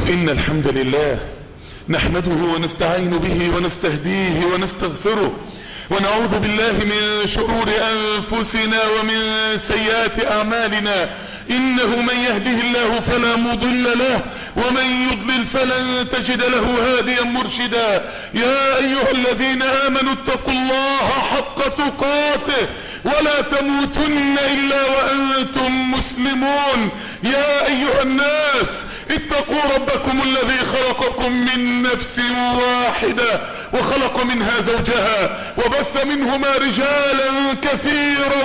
إن الحمد لله نحمده ونستعين به ونستهديه ونستغفره ونعوذ بالله من شرور أنفسنا ومن سيئات أعمالنا إنه من يهده الله فلا مضل له ومن يضلل فلن تجد له هاديا مرشدا يا أيها الذين آمنوا اتقوا الله حق تقاته ولا تموتن إلا وأنتم مسلمون يا أيها الناس اتقوا ربكم الذي خلقكم من نفس واحدة وخلق منها زوجها وبث منهما رجالا كثيرا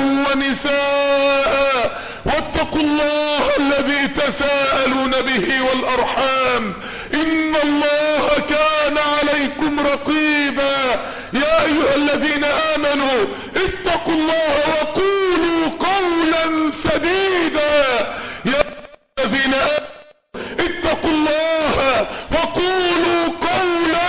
ونساء واتقوا الله الذي تساءلون به والأرحام إن الله كان عليكم رقيبا يا أيها الذين آمنوا اتقوا الله وقولوا قولا سديدا يا الذين آمنوا اتقوا الله وقولوا قولا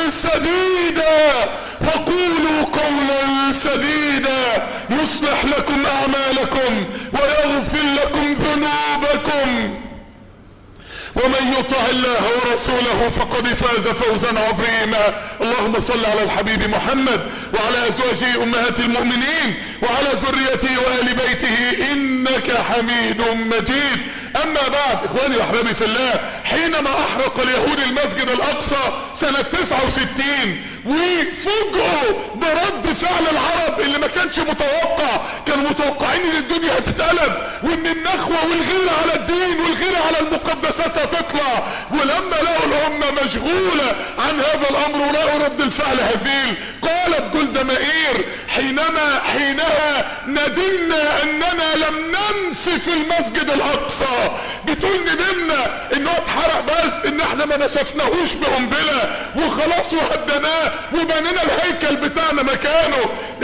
سديدا وقولوا قولا سديدا يصلح لكم اعمالكم ويغفر لكم ذنوبكم ومن يطع الله ورسوله فقد فاز فوزا عظيما اللهم صل على الحبيب محمد وعلى ازواجه امهات المؤمنين وعلى ذريته وآل بيته انك حميد مجيد اما بعد اخواني واحبابي في الله حينما احرق اليهود المسجد الاقصى سنة 69 وفوجئوا برد فعل العرب اللي ما كانش متوقع كانوا متوقعين ان الدنيا هتتقلب وان النخوة والغيرة على الدين والغيرة على المقدسات هتطلع ولما لقوا الامة مشغولة عن هذا الامر ولقوا رد الفعل هزيل قالت جلد مائير حينما حينها ندمنا اننا لم ننسف المسجد الاقصى بتقول ندمنا ان هو اتحرق بس ان احنا ما نسفناهوش بقنبلة وخلاص وهدناه وبنينا الهيكل بتاعنا مكانه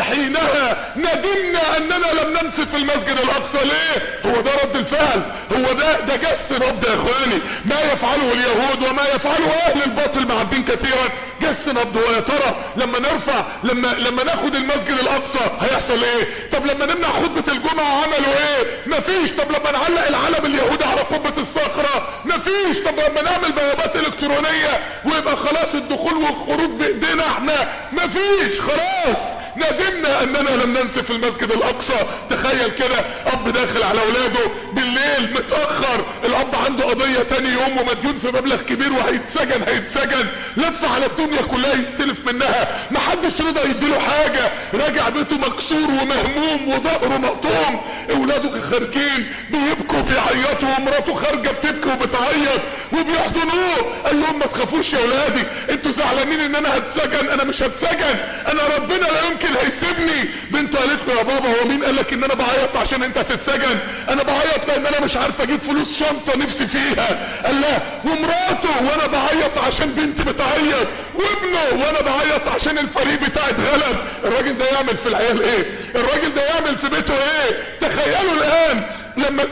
حينها ندمنا اننا لم ننسف المسجد الاقصى ليه هو ده رد الفعل هو ده ده جس نبض يا اخواني ما يفعله اليهود وما يفعله اهل الباطل مع الدين كثيرا جس نبض ويا ترى لما نرفع لما لما ناخد المسجد الاقصى هيحصل ايه طب لما نمنع خطبة الجمعة عملوا ايه مفيش طب لما نعلق العلم اليهودي على قبة الصخرة مفيش طب لما نعمل بوابات الكترونية ويبقى خلاص الدخول والخروج بايدينا احنا مفيش خلاص ندمنا اننا لم ننسف المسجد الاقصى تخيل كده اب داخل على اولاده بالليل متأخر الاب عنده قضية تاني يوم ومديون في مبلغ كبير وهيتسجن هيتسجن لف على الدنيا كلها يستلف منها محدش رضى يديله حاجة راجع بيته مكسور ومهموم وظهره مقطوم اولاده خارجين بيبكوا بيعيطوا ومراته خارجة بتبكي وبتعيط وبيحضنوه قال لهم ما تخافوش يا اولادي انتوا زعلانين ان انا هتسجن انا مش هتسجن انا ربنا لا يمكن هيسيبني بنته قالت له يا بابا هو مين قال لك ان انا بعيط عشان انت هتتسجن انا بعيط لان انا مش عارف اجيب فلوس شنطة نفسي فيها قال لا ومراته وانا بعيط عشان بنتي بتعيط وابنه وانا بعيط عشان الفريق بتاعي اتغلب الراجل ده يعمل في العيال ايه الراجل ده يعمل في بيته ايه تخيلوا الان لما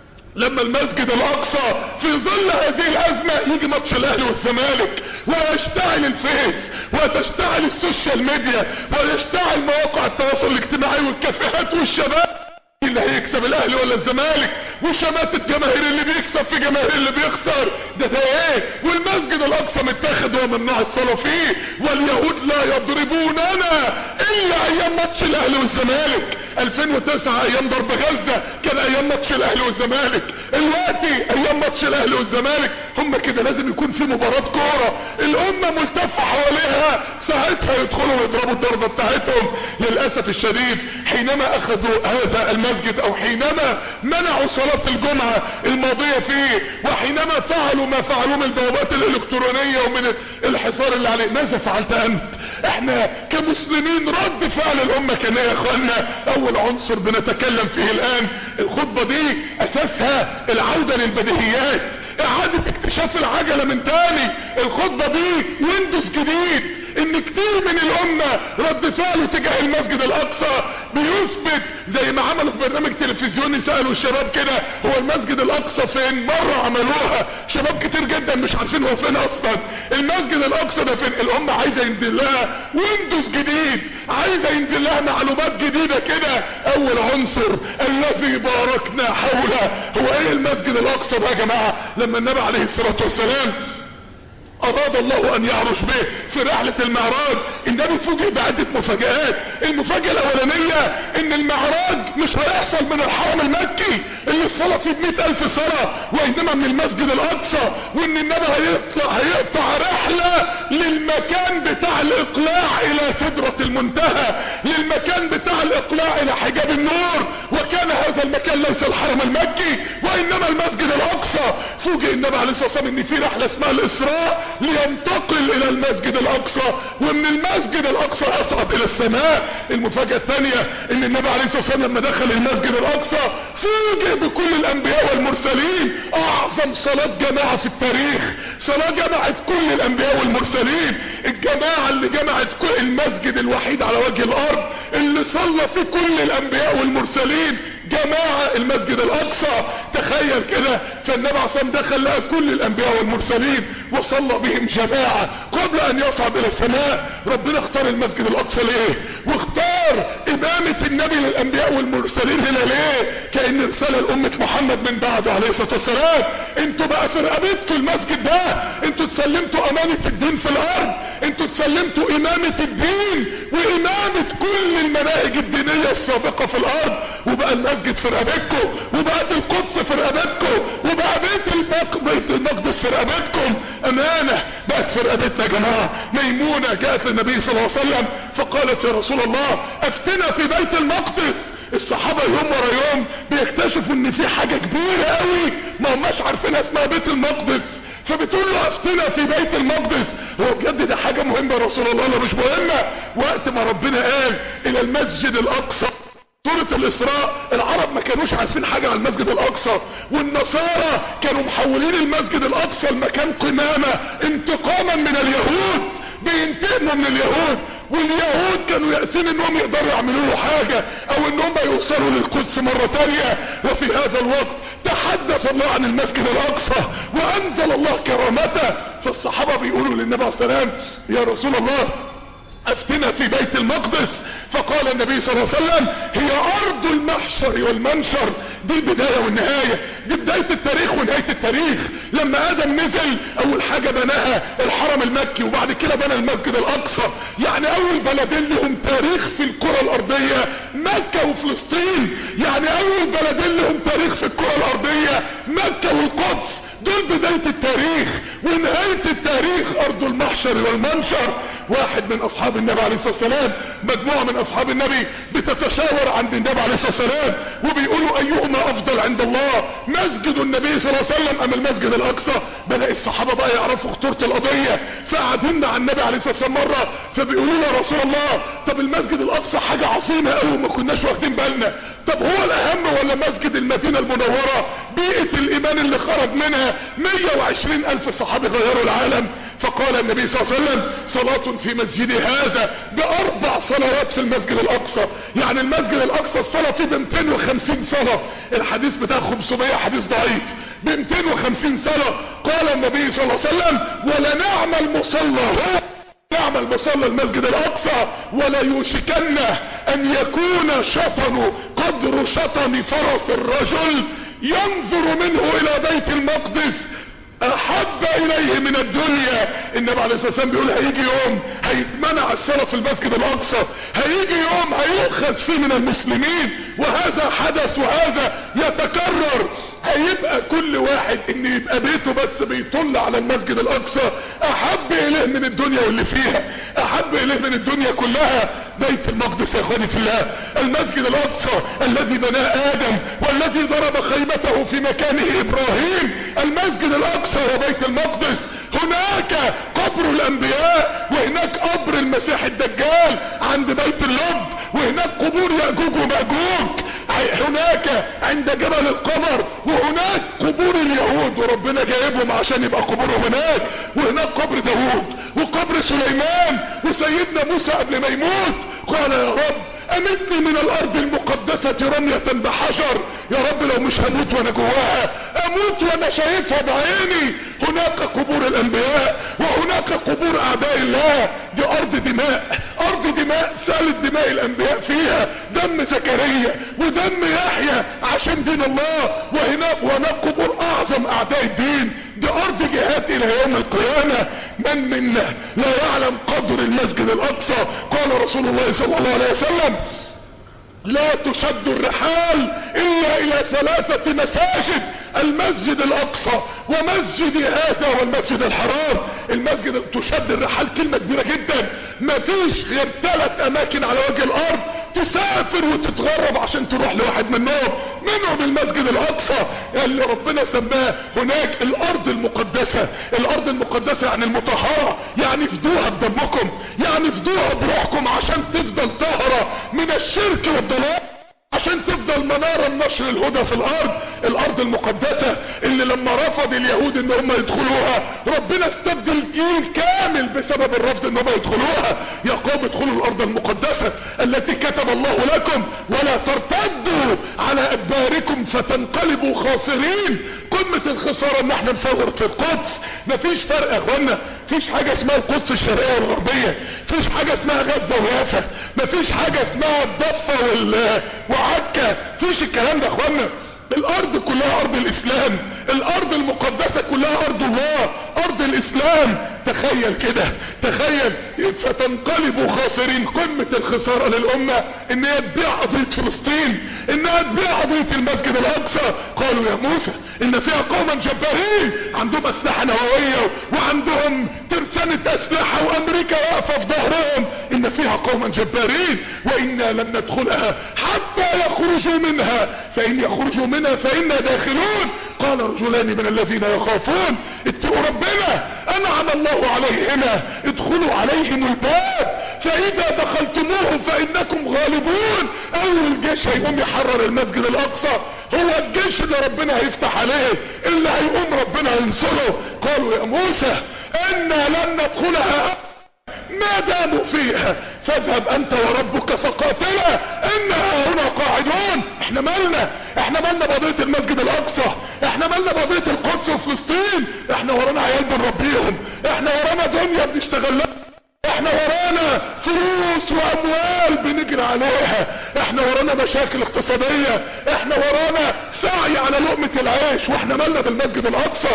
لما المسجد الاقصى في ظل هذه الازمة يجي ماتش الاهلي والزمالك ويشتعل الفيس وتشتعل السوشيال ميديا ويشتعل مواقع التواصل الاجتماعي والكافيهات والشباب اللي هيكسب الاهلي ولا الزمالك وشماتة الجماهير اللي بيكسب في جماهير اللي بيخسر ده ده ايه والمسجد الاقصى متاخد وممنوع الصلاة فيه واليهود لا يضربوننا الا ايام ماتش الاهلي والزمالك 2009 ايام ضرب غزة كان ايام ماتش الاهلي والزمالك دلوقتي ايام ماتش الاهلي والزمالك هم كده لازم يكون في مباراة كورة الامة ملتفة حواليها ساعتها يدخلوا ويضربوا الضربة بتاعتهم للاسف الشديد حينما اخذوا هذا المسجد او حينما منعوا صلاة الجمعة الماضية فيه وحينما فعلوا ما فعلوه من البوابات الالكترونية ومن الحصار اللي عليه ماذا فعلت انت احنا كمسلمين رد فعل الامة كان يا اخوانا اول عنصر بنتكلم فيه الان الخطبة دي اساسها العودة للبديهيات اعادة اكتشاف العجلة من تاني الخطبة دي ويندوز جديد ان كتير من الامة رد فعله تجاه المسجد الاقصى بيثبت زي ما عملوا في برنامج تلفزيوني سألوا الشباب كده هو المسجد الاقصى فين مرة عملوها شباب كتير جدا مش عارفين هو فين اصلا المسجد الاقصى ده فين الامة عايزة ينزل لها ويندوز جديد عايزة ينزل لها معلومات جديدة كده اول عنصر الذي باركنا حوله هو ايه المسجد الاقصى ده يا جماعة لما النبي عليه الصلاة والسلام اراد الله ان يعرش به في رحلة المعراج النبي فوجئ بعدة مفاجآت المفاجأة الاولانية ان المعراج مش هيحصل من الحرم المكي اللي الصلاة فيه بمئة الف صلاة وانما من المسجد الاقصى وان النبي هيطلع هيقطع رحلة للمكان بتاع الاقلاع الى سدرة المنتهى للمكان بتاع الاقلاع الى حجاب النور وكان هذا المكان ليس الحرم المكي وانما المسجد الاقصى فوجئ النبي عليه الصلاة والسلام ان في رحلة اسمها الاسراء لينتقل الى المسجد الاقصى ومن المسجد الاقصى اصعد الى السماء المفاجأة الثانية ان النبي عليه الصلاة والسلام لما دخل المسجد الاقصى فوجئ بكل الانبياء والمرسلين اعظم صلاة جماعة في التاريخ صلاة جمعت كل الانبياء والمرسلين الجماعة اللي جمعت كل المسجد الوحيد على وجه الارض اللي صلى فيه كل الانبياء والمرسلين جماعة المسجد الاقصى تخيل كده فالنبي عليه الصلاة دخل لقى كل الانبياء والمرسلين وصلى بهم جماعة قبل ان يصعد الى السماء ربنا اختار المسجد الاقصى ليه واختار امامة النبي للانبياء والمرسلين هنا ليه كأن رسالة لأمة محمد من بعده عليه الصلاة والسلام انتوا بقى في رقبتكم المسجد ده انتوا تسلمتوا امانة الدين في الارض انتوا تسلمتوا امامة الدين وامامة كل المناهج الدينية السابقة في الارض وبقى المسجد في رقبتكم وبقت القدس في رقبتكم وبقى بيت المق... بيت المقدس في رقبتكم امانة بقت في رقبتنا يا جماعة ميمونة جاءت للنبي صلى الله عليه وسلم فقالت يا رسول الله افتنا في بيت المقدس الصحابة يوم ورا يوم بيكتشفوا ان في حاجة كبيرة قوي ما هماش عارفين اسمها بيت المقدس فبتقول له افتنا في بيت المقدس هو بجد ده حاجة مهمة يا رسول الله ولا مش مهمة وقت ما ربنا قال الى المسجد الاقصى سورة الاسراء العرب ما كانوش عارفين حاجة عن المسجد الاقصى والنصارى كانوا محولين المسجد الاقصى لمكان قمامة انتقاما من اليهود بينتقموا من اليهود واليهود كانوا يأسين انهم يقدروا يعملوا له حاجة او انهم يوصلوا للقدس مرة تانية وفي هذا الوقت تحدث الله عن المسجد الاقصى وانزل الله كرامته فالصحابة بيقولوا للنبي عليه السلام يا رسول الله افتنا في بيت المقدس فقال النبي صلى الله عليه وسلم هي ارض المحشر والمنشر دي البداية والنهاية دي بداية التاريخ ونهاية التاريخ لما ادم نزل اول حاجة بناها الحرم المكي وبعد كده بنى المسجد الاقصى يعني اول بلدين لهم تاريخ في الكرة الارضية مكة وفلسطين يعني اول بلدين لهم تاريخ في الكرة الارضية مكة والقدس دول بداية التاريخ ونهاية التاريخ ارض المحشر والمنشر واحد من اصحاب النبي عليه الصلاة والسلام مجموعة من اصحاب النبي بتتشاور عند النبي عليه الصلاة والسلام وبيقولوا ايهما افضل عند الله مسجد النبي صلى الله عليه وسلم ام المسجد الاقصى بدأ الصحابة بقى يعرفوا خطورة القضية فقعدنا على النبي عليه الصلاة والسلام مرة فبيقولوا له يا رسول الله طب المسجد الاقصى حاجة عظيمة قوي ما كناش واخدين بالنا طب هو الاهم ولا مسجد المدينة المنورة بيئة الايمان اللي خرج منها 120 الف صحابي غيروا العالم فقال النبي صلى الله عليه وسلم صلاة في مسجد هذا باربع صلوات في المسجد الاقصى يعني المسجد الاقصى الصلاة فيه ب 250 صلاة الحديث بتاع 500 حديث ضعيف ب 250 صلاة قال النبي صلى الله عليه وسلم ولا نعمل مصلى هو نعمل مصلى المسجد الاقصى ولا يوشكن ان يكون شطن قدر شطن فرس الرجل ينظر منه الى بيت المقدس احب اليه من الدنيا النبي عليه الصلاة والسلام بيقول هيجي يوم هيتمنع الصلاة في المسجد الاقصى هيجي يوم هيؤخذ فيه من المسلمين وهذا حدث وهذا يتكرر هيبقى كل واحد ان يبقى بيته بس بيطل على المسجد الاقصى احب اليه من الدنيا واللي فيها احب اليه من الدنيا كلها بيت المقدس يا اخواني في الله المسجد الاقصى الذي بناه ادم والذي ضرب خيمته في مكانه ابراهيم المسجد الاقصى وبيت المقدس هناك قبر الانبياء وهناك قبر المسيح الدجال عند بيت اللب وهناك قبور يأجوج ومأجوج هناك عند جبل القمر وهناك قبور اليهود وربنا جايبهم عشان يبقى قبورهم هناك وهناك قبر داوود وقبر سليمان وسيدنا موسى قبل ما يموت قال يا رب امتني من الارض المقدسة رمية بحجر يا رب لو مش هموت وانا جواها اموت وانا شايفها بعيني هناك قبور الانبياء وهناك قبور اعداء الله دي ارض دماء ارض دماء سالت دماء الانبياء فيها دم زكريا ودم يحيى عشان دين الله وهناك وهناك قبور اعظم اعداء الدين دي ارض جهاد الى يوم القيامة من منا لا يعلم قدر المسجد الاقصى قال رسول الله صلى الله عليه وسلم لا تشد الرحال الا الى ثلاثة مساجد المسجد الاقصى ومسجد هذا والمسجد الحرام المسجد تشد الرحال كلمة كبيرة جدا ما فيش غير ثلاث اماكن على وجه الارض تسافر وتتغرب عشان تروح لواحد منهم منهم المسجد الاقصى اللي ربنا سماه هناك الارض المقدسة الارض المقدسة يعني المطهرة يعني فدوها بدمكم يعني فدوها بروحكم عشان تفضل طاهرة من الشرك والضلال عشان تفضل منارة نشر الهدى في الارض الارض المقدسة اللي لما رفض اليهود ان هم يدخلوها ربنا استبدل جيل كامل بسبب الرفض ان هم يدخلوها يا قوم ادخلوا الارض المقدسة التي كتب الله لكم ولا ترتدوا على ادباركم فتنقلبوا خاسرين قمة الخسارة ان احنا نفور في القدس مفيش فرق يا اخوانا مفيش حاجة اسمها القدس الشرقية والغربية مفيش حاجة اسمها غزة ويافا مفيش حاجة اسمها الضفة وال... وعكا مفيش الكلام ده يا اخوانا الارض كلها ارض الاسلام الارض المقدسة كلها ارض الله ارض الاسلام تخيل كده تخيل فتنقلبوا خاسرين قمة الخسارة للامة ان هي تبيع قضية فلسطين انها تبيع قضية المسجد الاقصى قالوا يا موسى ان فيها قوما جبارين عندهم اسلحة نووية وعندهم ترسانة اسلحة وامريكا واقفة في ظهرهم ان فيها قوما جبارين وانا لن ندخلها حتى يخرجوا منها فان يخرجوا منها فانا داخلون قال رجلان من الذين يخافون اتقوا ربنا انعم الله عليهما ادخلوا عليهم الباب فاذا دخلتموه فانكم غالبون اول جيش هيقوم يحرر المسجد الاقصى هو الجيش اللي ربنا هيفتح عليه اللي هيقوم ربنا ينصره قالوا يا موسى انا لن ندخلها ما داموا فيها فاذهب انت وربك فقاتلا انها هنا قاعدون احنا مالنا احنا مالنا بقضية المسجد الاقصى احنا مالنا بقضية القدس وفلسطين احنا ورانا عيال بنربيهم احنا ورانا دنيا بنشتغل لها احنا ورانا فلوس واموال بنجري عليها احنا ورانا مشاكل اقتصادية احنا ورانا سعي على لقمة العيش واحنا مالنا بالمسجد الاقصى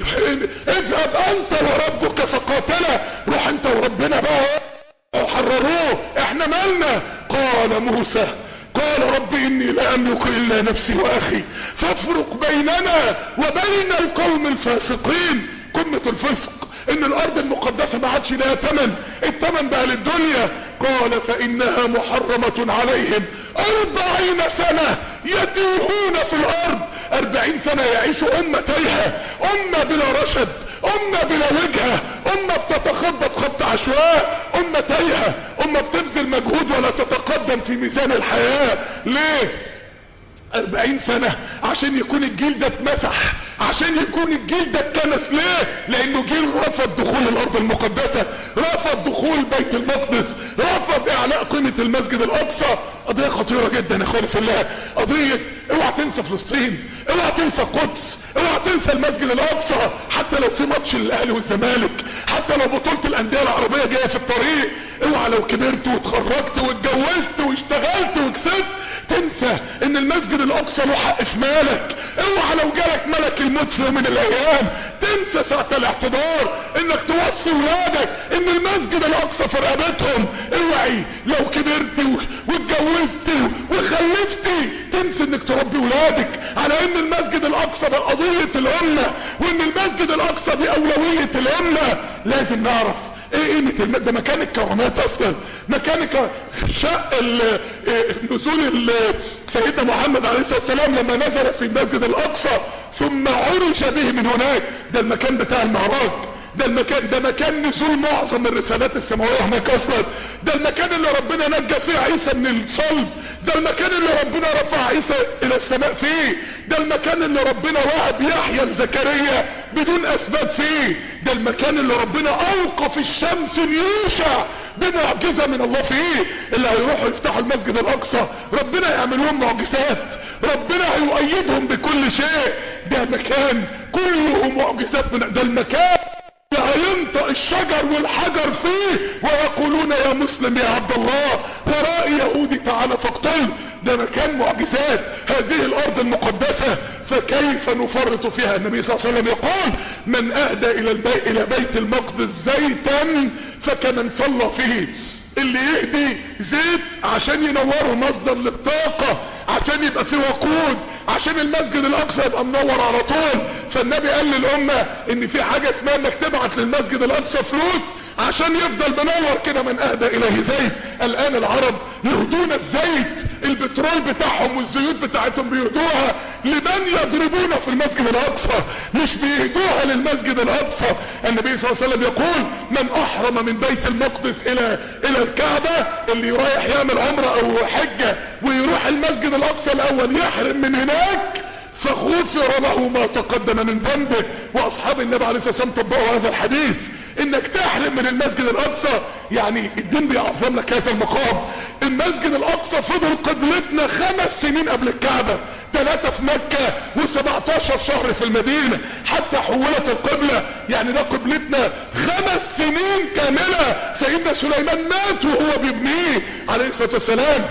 اذهب انت وربك فقاتلا روح انت وربنا بقى حرروه احنا مالنا قال موسى قال رب اني لا املك الا نفسي واخي فافرق بيننا وبين القوم الفاسقين قمة الفسق ان الارض المقدسة ما عادش لها تمن التمن بقى للدنيا قال فانها محرمة عليهم اربعين سنة يتيهون في الارض اربعين سنة يعيشوا امة تايهة امة بلا رشد امة بلا وجهة امة بتتخبط خبط عشواء امة تايهة امة بتبذل مجهود ولا تتقدم في ميزان الحياة ليه اربعين سنة عشان يكون الجيل ده اتمسح عشان يكون الجيل ده اتكنس ليه لانه جيل رفض دخول الارض المقدسة رفض دخول بيت المقدس رفض اعلاء قيمة المسجد الاقصى قضية خطيرة جدا يا اخواني في الله قضية اوعى تنسى فلسطين اوعى تنسى القدس اوعى تنسى المسجد الاقصى حتى لو في ماتش للاهلي والزمالك حتى لو بطولة الاندية العربية جاية في الطريق اوعى لو كبرت واتخرجت واتجوزت واشتغلت وكسبت تنسى ان المسجد الاقصى له حق في مالك اوعى لو جالك ملك الموت في يوم من الايام تنسى ساعة الاعتبار انك توصي ولادك ان المسجد الاقصى في رقبتهم اوعي لو كبرت واتجوزت وخلفت تنسى انك تربي ولادك على ان المسجد الاقصى ده قضية الامة وان المسجد الاقصى دي اولوية الامة لازم نعرف ايه قيمة الماء ده مكان الكرامات اصلا مكان الكرامات شق نزول سيدنا محمد عليه الصلاة والسلام لما نزل في المسجد الاقصى ثم عرج به من هناك ده المكان بتاع المعراج ده المكان ده مكان نزول معظم الرسالات السماوية هناك اصلا ده المكان اللي ربنا نجى فيه عيسى من الصلب ده المكان اللي ربنا رفع عيسى الى السماء فيه ده المكان اللي ربنا وهب يحيى لزكريا بدون اسباب فيه ده المكان اللي ربنا اوقف الشمس ليوشع بمعجزة من الله فيه اللي هيروحوا يفتحوا المسجد الاقصى ربنا يعمل لهم معجزات ربنا هيؤيدهم بكل شيء ده مكان كله معجزات من ده المكان هينطق الشجر والحجر فيه ويقولون يا مسلم يا عبد الله وراء يهودي تعالى فاقتل ده مكان معجزات هذه الارض المقدسة فكيف نفرط فيها النبي صلى الله عليه وسلم يقول من اهدى الى البيت, إلى بيت المقدس زيتا فكمن صلى فيه اللي يهدي زيت عشان ينوره مصدر للطاقة عشان يبقى فيه وقود عشان المسجد الاقصى يبقى منور على طول فالنبي قال للامة ان في حاجة اسمها انك تبعت للمسجد الاقصى فلوس عشان يفضل منور كده من اهدى اليه زيت الان العرب يهدون الزيت البترول بتاعهم والزيوت بتاعتهم بيهدوها لمن يضربون في المسجد الاقصى مش بيهدوها للمسجد الاقصى النبي صلى الله عليه وسلم يقول من احرم من بيت المقدس الى الى الكعبة اللي رايح يعمل عمرة او حجة ويروح المسجد الاقصى الاول يحرم من هناك فغفر له ما تقدم من ذنبه واصحاب النبي عليه الصلاة والسلام طبقوا هذا الحديث انك تحرم من المسجد الاقصى يعني الدين بيعظم لك هذا المقام المسجد الاقصى فضل قبلتنا خمس سنين قبل الكعبة ثلاثة في مكة و17 شهر في المدينة حتى حولت القبلة يعني ده قبلتنا خمس سنين كاملة سيدنا سليمان مات وهو بيبنيه عليه الصلاة والسلام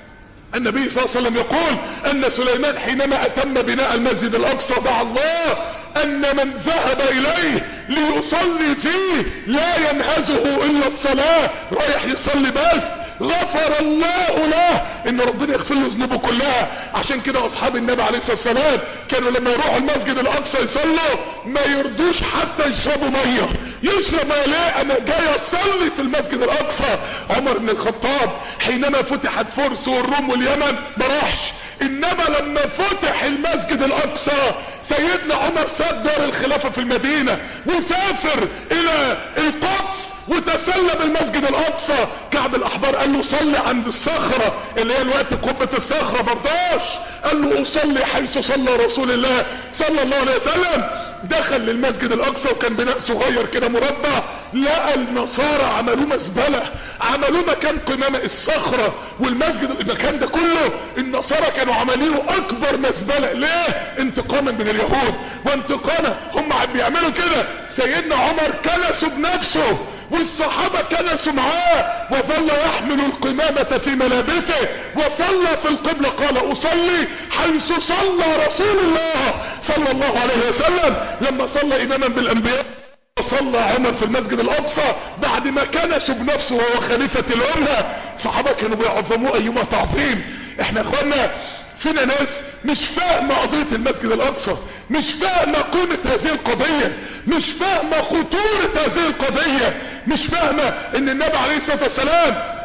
النبي صلى الله عليه وسلم يقول ان سليمان حينما اتم بناء المسجد الاقصى دعا الله ان من ذهب اليه ليصلي فيه لا ينهزه الا الصلاة رايح يصلي بس غفر الله له ان ربنا يغفر له ذنوبه كلها عشان كده اصحاب النبي عليه الصلاه والسلام كانوا لما يروحوا المسجد الاقصى يصلوا ما يردوش حتى يشربوا ميه يشرب ميه ليه انا جاي اصلي في المسجد الاقصى عمر بن الخطاب حينما فتحت فرس والروم واليمن ما راحش انما لما فتح المسجد الاقصى سيدنا عمر ساب دار الخلافه في المدينه وسافر الى القدس وتسلم المسجد الاقصى كعب الاحبار قال له صلي عند الصخرة اللي هي الوقت قبة الصخرة مرضاش قال له اصلي حيث صلى رسول الله صلى الله عليه وسلم دخل للمسجد الاقصى وكان بناء صغير كده مربع لقى النصارى عملوه مزبلة عملوه مكان قمامة الصخرة والمسجد المكان ده كله النصارى كانوا عاملينه اكبر مزبلة ليه انتقاما من اليهود وانتقاما هم بيعملوا كده سيدنا عمر كنسوا بنفسه والصحابة كنسوا معاه وظل يحمل القمامة في ملابسه وصلى في القبلة قال اصلي حيث صلى رسول الله صلى الله عليه وسلم لما صلى اماما بالانبياء صلى عمر في المسجد الاقصى بعد ما كنسوا بنفسه وهو خليفة الامة صحابة كانوا بيعظموه ايما تعظيم احنا اخوانا فينا ناس مش فاهمة قضية المسجد الاقصى مش فاهمة قيمة هذه القضية مش فاهمة خطورة هذه القضية مش فاهمة ان النبي عليه الصلاة والسلام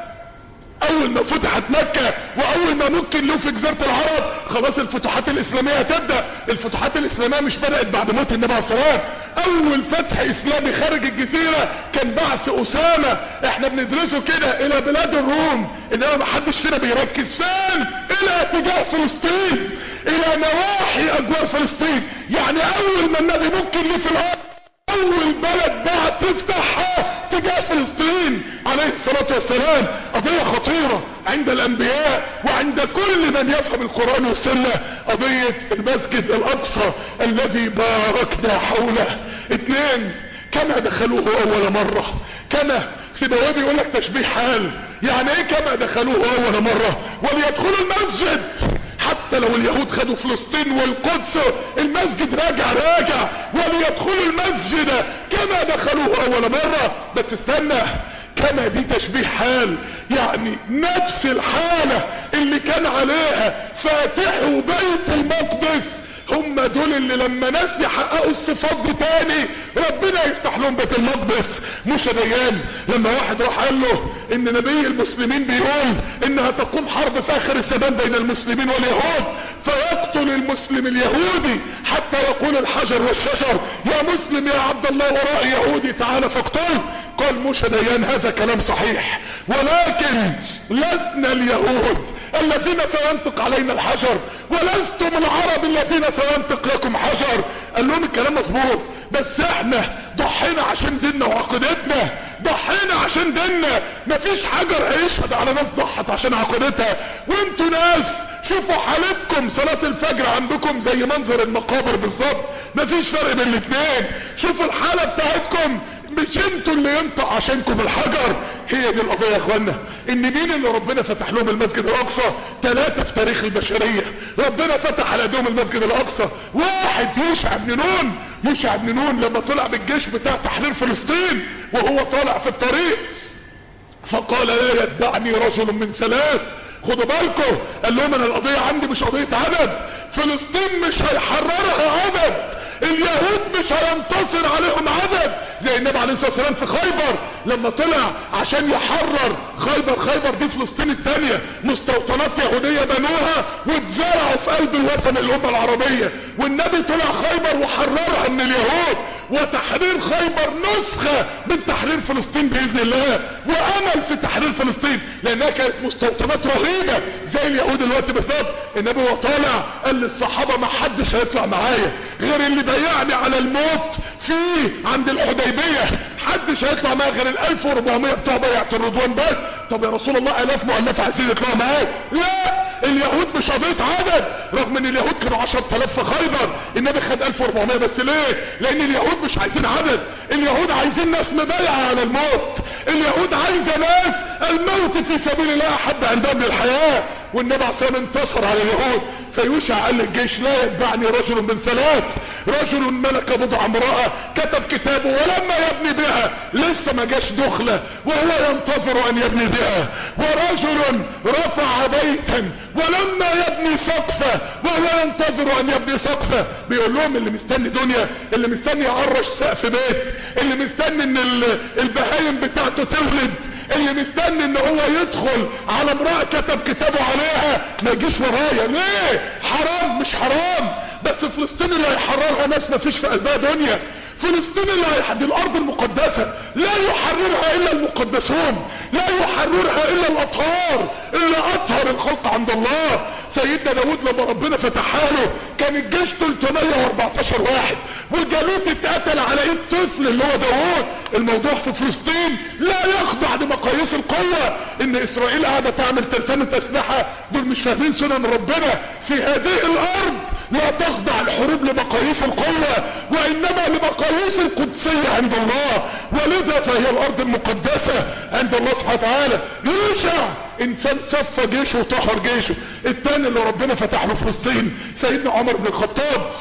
اول ما فتحت مكة واول ما ممكن له في جزيرة العرب خلاص الفتوحات الاسلامية هتبدأ الفتوحات الاسلامية مش بدأت بعد موت النبي عليه الصلاة اول فتح اسلامي خارج الجزيرة كان بعث اسامة احنا بندرسه كده الى بلاد الروم انما ما حدش فينا بيركز فين الى اتجاه فلسطين الى نواحي اجوار فلسطين يعني اول ما النبي ممكن ليه في الارض اول بلد بعد تفتحها تجاه فلسطين عليه الصلاة والسلام قضية خطيرة عند الانبياء وعند كل من يفهم القرآن والسنة قضية المسجد الاقصى الذي باركنا حوله اتنين كما دخلوه اول مرة كما سيبويه بيقول لك تشبيه حال يعني ايه كما دخلوه اول مرة وليدخلوا المسجد حتى لو اليهود خدوا فلسطين والقدس المسجد راجع راجع وليدخلوا المسجد كما دخلوه اول مرة بس استنى كما دي تشبيه حال يعني نفس الحالة اللي كان عليها فاتحوا بيت المقدس هم دول اللي لما ناس يحققوا الصفات دي تاني ربنا يفتح لهم بيت المقدس مش ديان لما واحد راح قال له ان نبي المسلمين بيقول انها تقوم حرب في اخر الزمان بين المسلمين واليهود فيقتل المسلم اليهودي حتى يقول الحجر والشجر يا مسلم يا عبد الله وراء يهودي تعالى فاقتله قال مش ديان هذا كلام صحيح ولكن لسنا اليهود الذين سينطق علينا الحجر ولستم العرب الذين سينطق لكم حجر قال لهم الكلام مظبوط بس احنا ضحينا عشان ديننا وعقيدتنا ضحينا عشان ديننا مفيش حجر هيشهد على ناس ضحت عشان عقيدتها وانتوا ناس شوفوا حالتكم صلاة الفجر عندكم زي منظر المقابر بالظبط مفيش فرق بين الاثنين شوفوا الحالة بتاعتكم مش انتوا اللي ينطق عشانكم الحجر هي دي القضية يا اخوانا ان مين اللي ربنا فتح لهم المسجد الاقصى ثلاثة في تاريخ البشرية ربنا فتح على ايديهم المسجد الاقصى واحد يوشع بن نون يوشع بن نون لما طلع بالجيش بتاع تحرير فلسطين وهو طالع في الطريق فقال لا يتبعني رجل من ثلاث خدوا بالكم قال لهم انا القضية عندي مش قضية عدد فلسطين مش هيحررها عدد اليهود مش هينتصر عليهم عدد زي النبي عليه الصلاة والسلام في خيبر لما طلع عشان يحرر خيبر خيبر دي فلسطين التانية مستوطنات يهودية بنوها واتزرعوا في قلب الوطن الامة العربية والنبي طلع خيبر وحررها من اليهود وتحرير خيبر نسخة من تحرير فلسطين باذن الله وامل في تحرير فلسطين لانها كانت مستوطنات رهيبة زي اليهود دلوقتي بالظبط النبي وهو طالع قال للصحابة ما حدش هيطلع معايا غير اللي بيعني على الموت فيه عند الحديبية حدش هيطلع معايا غير ال 1400 بتوع بيعة الرضوان بس طب يا رسول الله الاف مؤلفة عايزين يطلعوا معايا لا اليهود مش قضية عدد رغم ان اليهود كانوا 10000 في خيبر النبي خد 1400 بس ليه لان اليهود مش عايزين عدد اليهود عايزين ناس مبايعة على الموت اليهود عايزة ناس الموت في سبيل الله احب عندهم من الحياة والنبي عليه الصلاه انتصر على اليهود فيوشع قال للجيش لا يتبعني رجل من ثلاث رجل ملك بضع امرأة كتب كتابه ولما يبني بها لسه ما جاش دخلة وهو ينتظر ان يبني بها ورجل رفع بيتا ولما يبني سقفة وهو ينتظر ان يبني سقفة بيقول لهم اللي مستني دنيا اللي مستني يعرش سقف بيت اللي مستني ان البهايم بتاعته تولد اللي مستني ان هو يدخل على امرأة كتب كتابه عليها ما يجيش ورايا ليه حرام مش حرام بس فلسطين اللي هيحررها ناس ما فيش في قلبها دنيا فلسطين اللي هيحدي الارض المقدسة لا يحررها الا المقدسون لا يحررها الا الاطهار الا اطهر الخلق عند الله سيدنا داود لما ربنا فتحها له كان الجيش 314 واحد وجالوت اتقتل على ايد طفل اللي هو داود الموضوع في فلسطين لا يخضع لمقاييس القوة ان اسرائيل قاعدة تعمل ترسانة اسلحة دول مش فاهمين سنن ربنا في هذه الارض لا تخضع الحروب لمقاييس القوة وانما لمقاييس القدسية عند الله ولذا فهي الارض المقدسة عند الله سبحانه وتعالى يوشع انسان صفى جيشه وطهر جيشه التاني اللي ربنا فتح له فلسطين سيدنا عمر بن الخطاب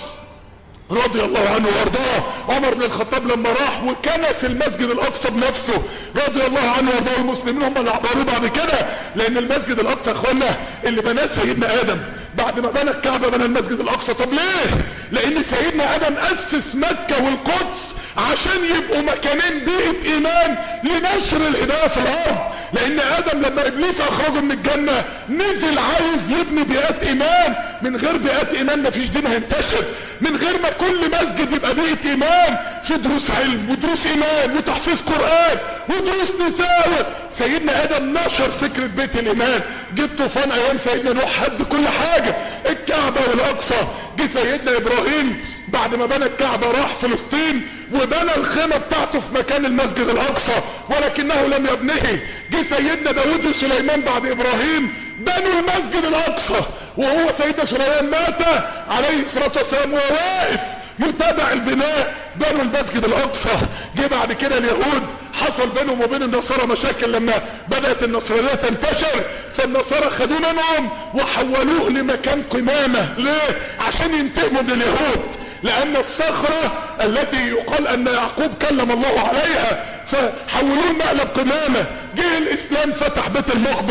رضي الله عنه وارضاه عمر بن الخطاب لما راح وكنس المسجد الاقصى بنفسه رضي الله عنه وارضاه المسلمين هم اللي عبروه بعد كده لان المسجد الاقصى يا اخوانا اللي بناه سيدنا ادم بعد ما بنى الكعبه بنى المسجد الاقصى طب ليه لان سيدنا ادم اسس مكه والقدس عشان يبقوا مكانين بيئة ايمان لنشر الهداية في الارض لان ادم لما ابليس اخرجه من الجنة نزل عايز يبني بيئات ايمان من غير بيئات ايمان مفيش دين هينتشر من غير ما كل مسجد يبقى بيئة ايمان في دروس علم ودروس ايمان وتحفيظ قرآن ودروس نساء سيدنا ادم نشر فكرة بيت الايمان جه طوفان ايام سيدنا نوح هد كل حاجة الكعبة والاقصى جه سيدنا ابراهيم بعد ما بنى الكعبة راح فلسطين وبنى الخيمة بتاعته في مكان المسجد الاقصى ولكنه لم يبنه جه سيدنا داود وسليمان بعد ابراهيم بنوا المسجد الاقصى وهو سيدنا سليمان مات عليه الصلاة والسلام وهو واقف يتابع البناء بنوا المسجد الاقصى جه بعد كده اليهود حصل بينهم وبين النصارى مشاكل لما بدأت النصرانية تنتشر فالنصارى خدوه منهم وحولوه لمكان قمامة ليه عشان ينتقموا من اليهود لان الصخرة التي يقال ان يعقوب كلم الله عليها فحولوه مقلب قمامة جه الاسلام فتح بيت المقدس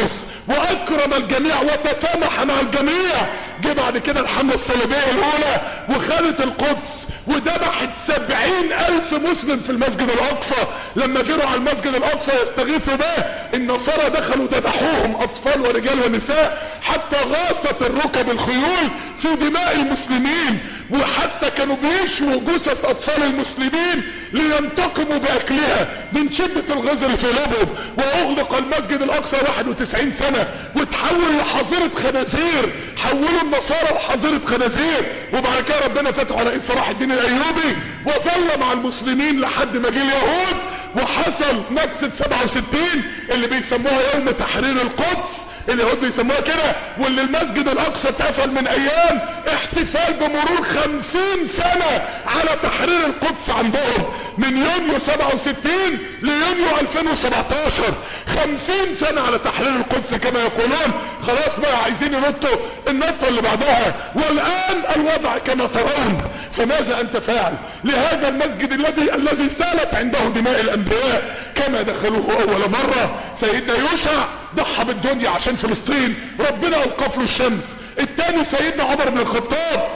واكرم الجميع وتسامح مع الجميع جه بعد كده الحملة الصليبية الاولى وخانت القدس وذبحت سبعين الف مسلم في المسجد الاقصى لما جروا على المسجد الاقصى يستغيثوا به النصارى دخلوا ذبحوهم اطفال ورجال ونساء حتى غاصت الركب الخيول في دماء المسلمين وحتى كانوا بيشووا جثث اطفال المسلمين لينتقموا باكلها من شدة الغزل في قلوبهم واغلق المسجد الاقصى 91 سنة وتحول لحظيرة خنازير حولوا النصارى لحظيرة خنازير وبعد كده ربنا فتح على صلاح الدين الايوبي وظل مع المسلمين لحد ما جه اليهود وحصل نكسة 67 اللي بيسموها يوم تحرير القدس اليهود بيسموها كده واللي المسجد الاقصى اتقفل من ايام احتفال بمرور خمسين سنة على تحرير القدس عندهم من يونيو 67 ليونيو 2017 خمسين سنة على تحرير القدس كما يقولون خلاص بقى عايزين ينطوا النطة اللي بعدها والان الوضع كما ترون فماذا انت فاعل لهذا المسجد الذي الذي سالت عنده دماء الانبياء كما دخلوه اول مرة سيدنا يوشع ضحى بالدنيا عشان فلسطين ربنا اوقف له الشمس التاني سيدنا عمر بن الخطاب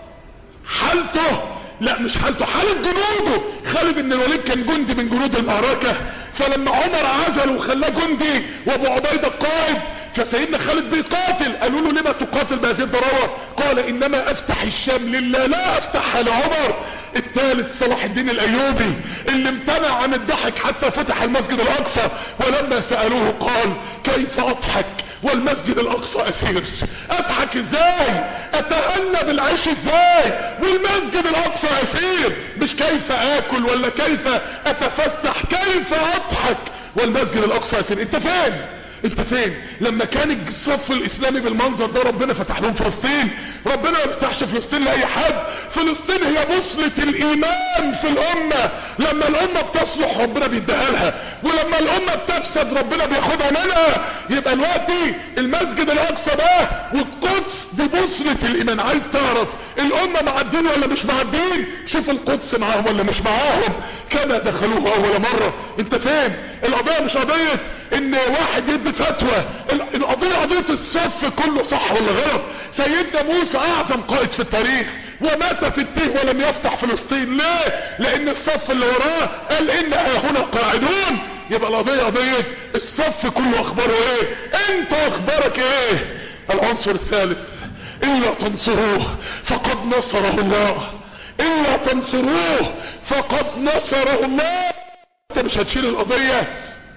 حالته لا مش حالته حالة جنوده خالد بن الوليد كان جندي من جنود المعركة فلما عمر عزله وخلاه جندي وابو عبيدة قائد فسيدنا خالد بيقاتل قالوا له لما تقاتل بهذه الضرورة قال انما افتح الشام لله لا افتحها لعمر الثالث صلاح الدين الايوبي اللي امتنع عن الضحك حتى فتح المسجد الاقصى ولما سألوه قال كيف اضحك والمسجد الاقصى اسير اضحك ازاي اتهنى بالعيش ازاي والمسجد الاقصى اسير مش كيف اكل ولا كيف اتفسح كيف اضحك والمسجد الاقصى اسير انت فين انت فين لما كان الصف الاسلامي بالمنظر ده ربنا فتح لهم فلسطين ربنا ما فتحش فلسطين لاي حد فلسطين هي بصلة الايمان في الامة لما الامة بتصلح ربنا بيديها لها ولما الامة بتفسد ربنا بياخدها منها يبقى الوقت المسجد الاقصى ده والقدس دي بصلة الايمان عايز تعرف الامة مع الدين ولا مش مع الدين شوف القدس معاهم ولا مش معاهم كما دخلوه اول مرة انت فين القضية مش قضية ان واحد يدي فتوى القضية قضية الصف كله صح ولا غلط سيدنا موسى اعظم قائد في التاريخ ومات في التيه ولم يفتح فلسطين ليه لان الصف اللي وراه قال ان هنا قاعدون يبقى القضية قضية الصف كله اخباره ايه انت اخبارك ايه العنصر الثالث الا تنصروه فقد نصره الله الا تنصروه فقد نصره الله انت مش هتشيل القضية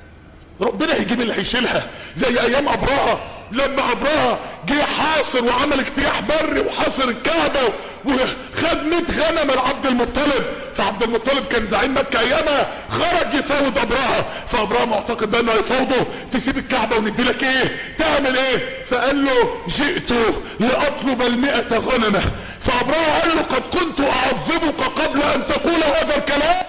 ربنا هيجيب اللي هيشيلها زي ايام ابراهة لما ابراهة جه حاصر وعمل اجتياح بري وحاصر الكعبة وخد 100 غنم لعبد المطلب فعبد المطلب كان زعيم مكة ايامها خرج يفاوض ابراهة فابراهة معتقد بانه يفاوضه تسيب الكعبة وندي لك ايه تعمل ايه فقال له جئت لاطلب المئة غنمة فابراهة قال له قد كنت اعذبك قبل ان تقول هذا الكلام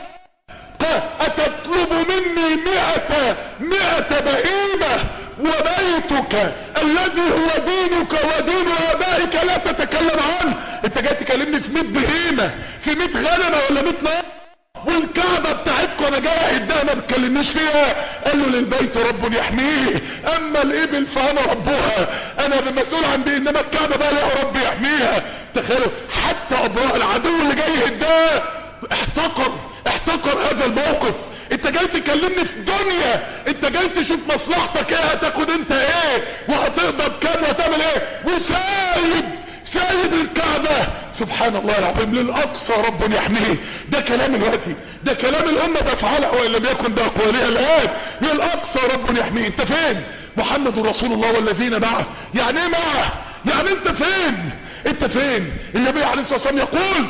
أتطلب مني مئة مئة بهيمة وبيتك الذي هو دينك ودين آبائك لا تتكلم عنه انت جاي تكلمني في 100 بهيمة في 100 غنمة ولا 100 نار والكعبة بتاعتكم انا جاي اهدها ما بتكلمنيش فيها قال له للبيت رب يحميه اما الابل فانا ربها انا مسؤول عن دي انما الكعبة بقى لها رب يحميها تخيلوا حتى ابراء العدو اللي جاي يهدها احتقر احتقر هذا الموقف انت جاي تكلمني في دنيا انت جاي تشوف مصلحتك ايه هتاخد انت ايه وهتقبض كام وهتعمل ايه وسايب سايب الكعبة سبحان الله العظيم للأقصى رب يحميه ده كلام الوقتي ده كلام الأمة بفعلها وإن لم يكن بأقوالها الآن للأقصى رب يحميه انت فين محمد رسول الله والذين معه يعني ايه معه يعني انت فين انت فين النبي عليه الصلاة والسلام يقول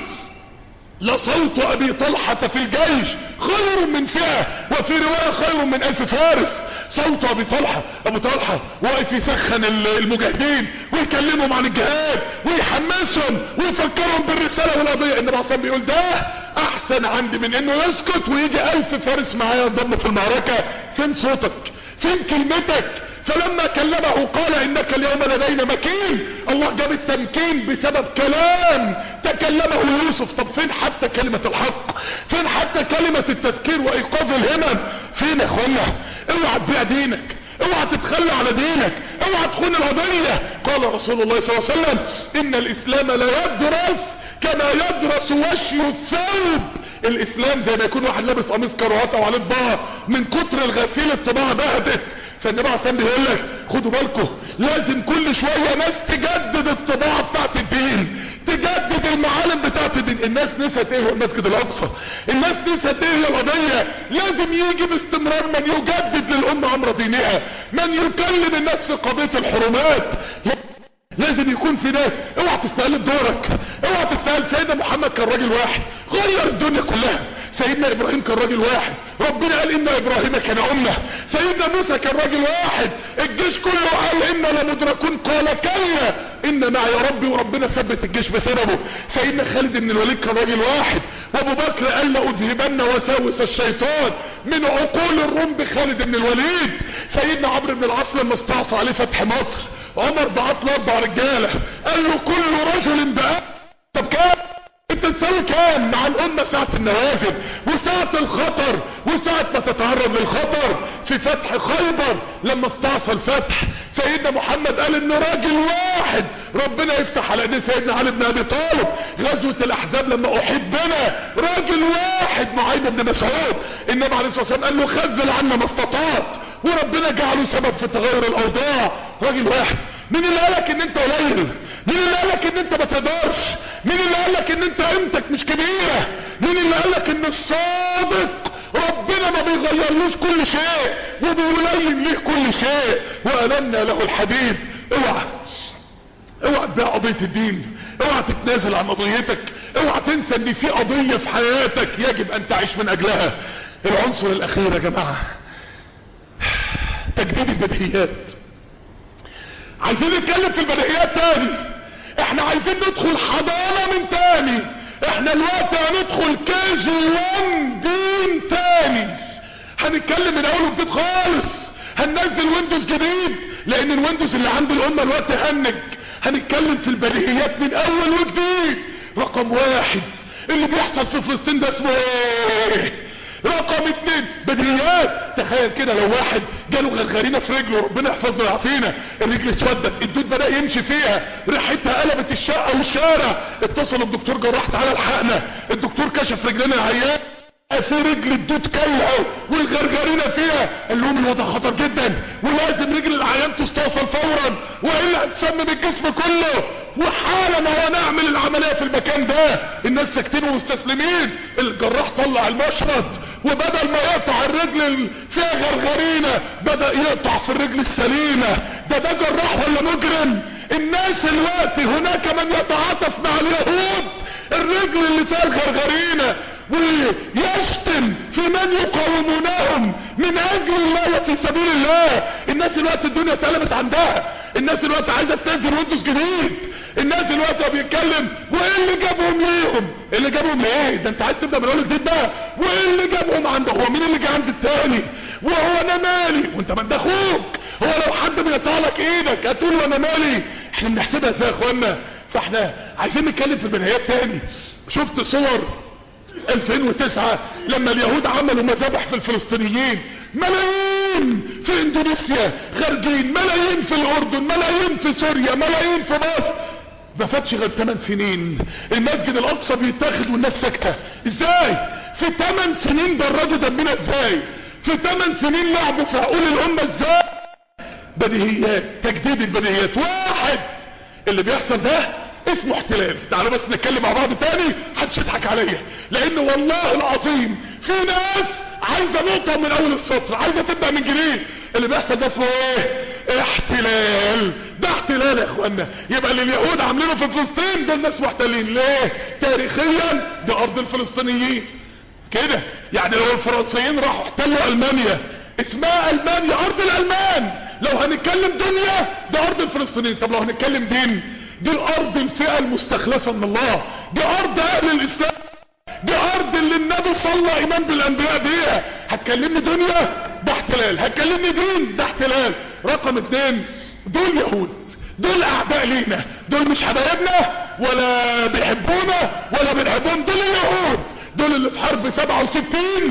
لصوت ابي طلحة في الجيش خير من فئة وفي رواية خير من الف فارس صوت ابي طلحة ابو طلحة واقف يسخن المجاهدين ويكلمهم عن الجهاد ويحمسهم ويفكرهم بالرسالة والقضية انما عصام بيقول ده احسن عندي من انه يسكت ويجي الف فارس معايا ينضم في المعركة فين صوتك فين كلمتك فلما كلمه قال انك اليوم لدينا مكين الله جاب التمكين بسبب كلام تكلمه يوسف طب فين حتى كلمة الحق فين حتى كلمة التذكير وايقاظ الهمم فين يا اخوانا اوعى تبيع دينك اوعى تتخلى على دينك اوعى تخون القضية قال رسول الله صلى الله عليه وسلم ان الاسلام لا يدرس كما يدرس وشي الثوب الاسلام زي ما يكون واحد لابس قميص كروات او عليه طباعه من كتر الغسيل الطباعه بهدت فالنبي عليه الصلاه بيقول لك خدوا بالكم لازم كل شويه ناس تجدد الطباعه بتاعت الدين تجدد المعالم بتاعت الدين الناس نسيت ايه هو المسجد الاقصى الناس نسيت ايه هي القضيه لازم يجي باستمرار من يجدد للامه امر دينها من يكلم الناس في قضيه الحرمات لازم يكون في ناس اوعى تستقل بدورك اوعى تستقل سيدنا محمد كان راجل واحد غير الدنيا كلها سيدنا ابراهيم كان راجل واحد ربنا قال ان ابراهيم كان امه سيدنا موسى كان راجل واحد الجيش كله قال انا لمدركون قال كلا ان معي ربي وربنا ثبت الجيش بسببه سيدنا خالد بن الوليد كان راجل واحد وابو بكر قال لاذهبن وساوس الشيطان من عقول الروم بخالد بن الوليد سيدنا عمرو بن العاص لما استعصى عليه فتح مصر عمر بعت له اربع رجاله قال له كل رجل بقى طب كام انت تسوي كام مع الامه ساعه النوازل وساعه الخطر وساعه ما تتعرض للخطر في فتح خيبر لما استعصى الفتح سيدنا محمد قال ان راجل واحد ربنا يفتح على ايديه سيدنا علي بن ابي طالب غزوه الاحزاب لما احبنا راجل واحد معاذ بن مسعود النبي عليه الصلاه والسلام قال له خذل عنا ما استطعت وربنا جعله سبب في تغير الاوضاع راجل واحد مين اللي قالك ان انت قليل مين اللي قالك ان انت ما تقدرش مين اللي قالك ان انت قيمتك مش كبيره مين اللي قالك ان الصادق ربنا ما بيغيرلوش كل شيء وبيلين ليه كل شيء والنا له الحديد اوعى اوعى تبيع قضية الدين اوعى تتنازل عن قضيتك اوعى تنسى ان في قضية في حياتك يجب ان تعيش من اجلها العنصر الاخير يا جماعة تجديد البديهيات عايزين نتكلم في البديهيات تاني احنا عايزين ندخل حضانة من تاني احنا الوقت هندخل كي جي 1 دين تاني هنتكلم من اول وجديد خالص هننزل ويندوز جديد لان الويندوز اللي عند الامة الوقت هنج هنتكلم في البديهيات من اول وجديد رقم واحد اللي بيحصل في فلسطين ده اسمه ايه رقم اتنين بديهيات تخيل كده لو واحد جاله غرغرينه في رجله ربنا يحفظنا ويعافينا الرجل اسودت الدود بدا يمشي فيها ريحتها قلبت الشقه والشارع اتصل الدكتور جراح تعالى الحقنا الدكتور كشف رجلنا العيان في رجل الدود كلها والغرغرينه فيها قال لهم الوضع خطر جدا ولازم رجل العيان تستوصل فورا والا هتسمم الجسم كله وحالا هو نعمل العمليه في المكان ده الناس ساكتين ومستسلمين الجراح طلع المشرط وبدل ما يقطع الرجل اللي فيها غرغرينه بدا يقطع في الرجل السليمه ده ده جراح ولا مجرم الناس الوقت هناك من يتعاطف مع اليهود الرجل اللي فيها الغرغرينه ويشتم في من يقاومونهم من اجل الله وفي سبيل الله الناس الوقت الدنيا اتقلبت عندها الناس الوقت عايزه تنزل ويندوز جديد الناس الوقت بيتكلم وايه اللي جابهم ليهم إيه اللي جابهم لايه ده انت عايز تبدا من اول جديد بقى وايه اللي جابهم عند هو مين اللي جه عند التاني وهو انا مالي وانت ما اخوك هو لو حد بيقطع لك ايدك هتقول وانا مالي احنا بنحسبها ازاي يا اخوانا فاحنا عايزين نتكلم في البدايات تاني شفت صور 2009 لما اليهود عملوا مذابح في الفلسطينيين ملايين في اندونيسيا غرقين ملايين في الاردن ملايين في سوريا ملايين في مصر ما فاتش غير 8 سنين المسجد الاقصى بيتاخد والناس ساكته ازاي في 8 سنين بردوا دمنا ازاي في 8 سنين لعبوا في عقول الامه ازاي بديهيات تجديد البديهيات واحد اللي بيحصل ده اسمه احتلال تعالوا بس نتكلم مع بعض تاني محدش يضحك عليا لان والله العظيم في ناس عايزه نقطه من اول السطر عايزه تبدا من جديد اللي بيحصل ده اسمه ايه احتلال ده احتلال يا اخوانا يبقى اللي اليهود عاملينه في فلسطين دول ناس محتلين ليه تاريخيا دي ارض الفلسطينيين كده يعني لو الفرنسيين راحوا احتلوا المانيا اسمها المانيا ارض الالمان لو هنتكلم دنيا ده ارض الفلسطينيين طب لو هنتكلم دين دي الارض الفئة المستخلفة من الله دي ارض اهل الاسلام دي ارض اللي النبي صلى ايمان بالانبياء بيها هتكلمني دنيا ده احتلال هتكلمني دين ده احتلال رقم اتنين دول يهود دول اعداء لينا دول مش حبايبنا ولا بيحبونا ولا بنحبهم دول اليهود دول اللي في حرب 67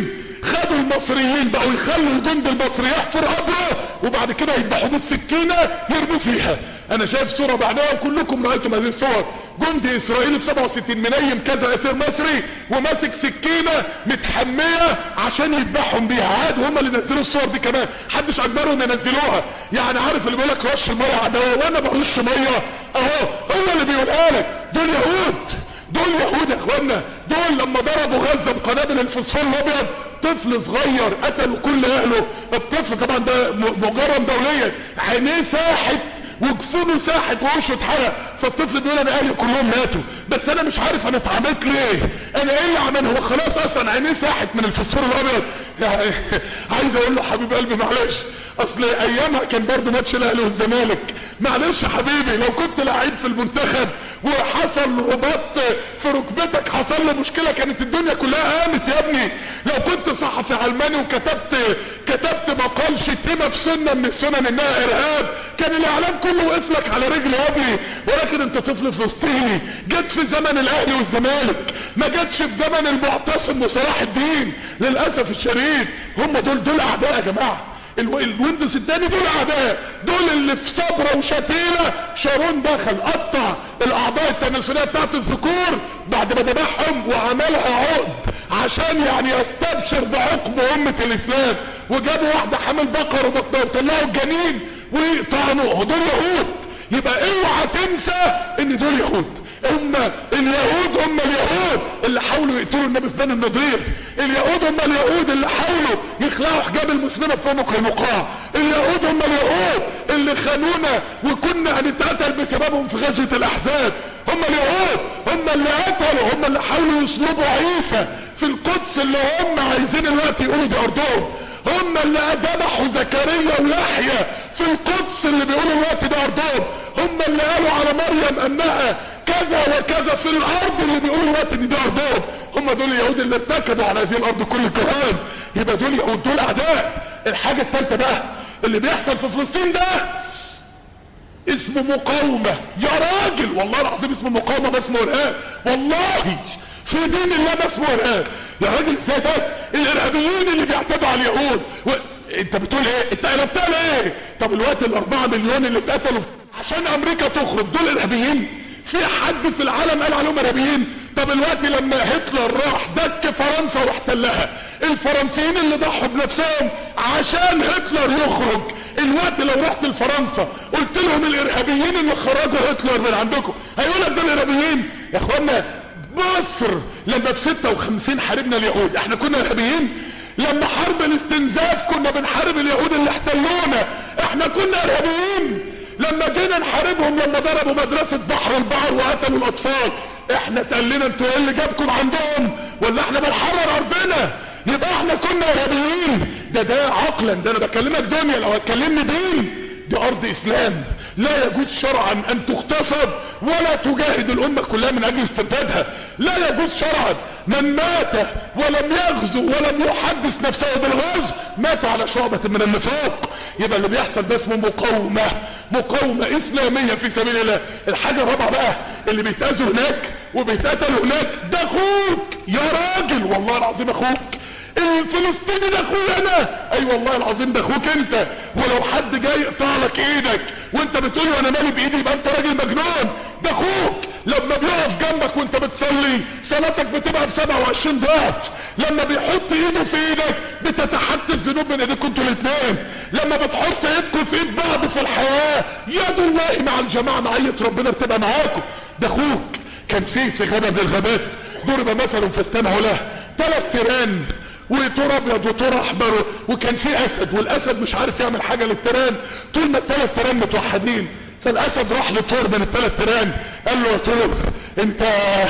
خدوا المصريين بقوا يخلوا الجند المصري يحفر قبره وبعد كده يذبحوا بالسكينة يرموا فيها انا شايف صورة بعدها وكلكم رأيتم هذه الصور جندي اسرائيلي في 67 منيم كذا اسير مصري وماسك سكينة متحمية عشان يذبحهم بيها عاد وهم اللي نزلوا الصور دي كمان محدش اجبرهم ينزلوها يعني عارف اللي بيقول لك رش المية عدوية وانا برش مية اهو هو اللي بيقولها لك دول يهود دول يهود يا اخوانا دول لما ضربوا غزة بقنابل الفوسفور الابيض طفل صغير قتلوا كل اهله الطفل طبعا ده مجرم دوليا عينيه ساحت وجفونه ساحت ووشه اتحرق فالطفل بيقول انا اهلي كلهم ماتوا بس انا مش عارف انا اتعملت ليه انا ايه اللي عمل هو خلاص اصلا عينيه ساحت من الفوسفور الابيض يعني عايز اقول له حبيب قلبي معلش اصل ايامها كان برضه ماتش الاهلي والزمالك معلش يا حبيبي لو كنت لعيب في المنتخب وحصل رباط في ركبتك حصل له مشكله كانت الدنيا كلها قامت يا ابني لو كنت صحفي علماني وكتبت كتبت مقال شتيمه في سنه من السنن انها ارهاب كان الاعلام كله وقف لك على رجل يا ابني ولكن انت طفل فلسطيني جيت في زمن الاهلي والزمالك ما جتش في زمن المعتصم وصلاح الدين للاسف الشديد هم دول دول اعداء يا جماعه الويندوز الثاني دول اعداء دول اللي في صبرة وشتيلة شارون دخل قطع الاعضاء التناسلية بتاعت الذكور بعد ما ذبحهم وعملها عقد عشان يعني يستبشر بعقب امة الاسلام وجابوا واحدة حامل بقر وطلعوا الجنين وطعنوه دول يهود يبقى اوعى تنسى ان دول يهود هم اليهود هم اليهود اللي حاولوا يقتلوا النبي في بني النضير اليهود هم اليهود اللي حاولوا يخلعوا حجاب المسلمة في فم قينقاع اليهود هم اليهود اللي خانونا وكنا هنتقتل بسببهم في غزوة الاحزاب هم اليهود هم اللي قتلوا هم اللي حاولوا يصلبوا عيسى في القدس اللي هم عايزين الوقت يقولوا دي ارضهم هم اللي ذبحوا زكريا ويحيى في القدس اللي بيقولوا الوقت ده ارضهم هم اللي قالوا على مريم انها كذا وكذا في الارض اللي بيقولوا الوقت ان ده ارضهم هم دول اليهود اللي ارتكبوا على هذه الارض كل الكهان يبقى دول يهود دول اعداء الحاجة الثالثة بقى اللي بيحصل في فلسطين ده اسمه مقاومة يا راجل والله العظيم اسمه مقاومة ما اسمه ارهاب والله في دين الله ما اسمه ارهاب يا راجل ازاي بس الارهابيين اللي بيعتدوا على اليهود و... انت بتقول ايه انت قلبتها ليه طب الوقت الاربعة مليون اللي اتقتلوا عشان امريكا تخرج دول ارهابيين في حد في العالم قال عليهم ارهابيين طب الوقت لما هتلر راح دك فرنسا واحتلها الفرنسيين اللي ضحوا بنفسهم عشان هتلر يخرج الوقت لو رحت لفرنسا قلت لهم الارهابيين اللي خرجوا هتلر من عندكم هيقول لك دول ارهابيين يا اخوانا مصر لما في 56 حاربنا اليهود احنا كنا ارهابيين لما حرب الاستنزاف كنا بنحارب اليهود اللي احتلونا احنا كنا ارهابيين لما جينا نحاربهم لما ضربوا مدرسة بحر البحر وقتلوا الاطفال احنا تقلنا انتوا ايه اللي جابكم عندهم ولا احنا بنحرر ارضنا يبقى احنا كنا ارهابيين ده ده عقلا ده انا بكلمك دنيا لو هتكلمني دين دي ارض اسلام لا يجوز شرعا ان تغتصب ولا تجاهد الامة كلها من اجل استردادها لا يجوز شرعا من مات ولم يغزو ولم يحدث نفسه بالغزو مات على شعبة من النفاق يبقى اللي بيحصل ده اسمه مقاومة مقاومة اسلامية في سبيل الله الحاجة الرابعة بقى اللي بيتأذوا هناك وبيتقتلوا هناك ده اخوك يا راجل والله العظيم اخوك الفلسطيني ده اخويا انا اي أيوة والله العظيم ده اخوك انت ولو حد جاي يقطع لك ايدك وانت بتقول انا مالي بايدي يبقى انت راجل مجنون ده اخوك لما بيقف جنبك وانت بتصلي صلاتك بتبقى ب 27 ضعف لما بيحط ايده في ايدك بتتحدى الذنوب من ايديكم انتوا الاثنين لما بتحط ايدكم في ايد بعض في الحياه يد الله مع الجماعه معيه ربنا بتبقى معاكم ده اخوك كان فيه في غابه من الغابات ضرب مثل فاستمعوا له ثلاث تيران وطور ابيض وطور احمر وكان في اسد والاسد مش عارف يعمل حاجة للتيران طول ما الثلاث تيران متوحدين فالاسد راح لطور من الثلاث تيران قال له يا طور انت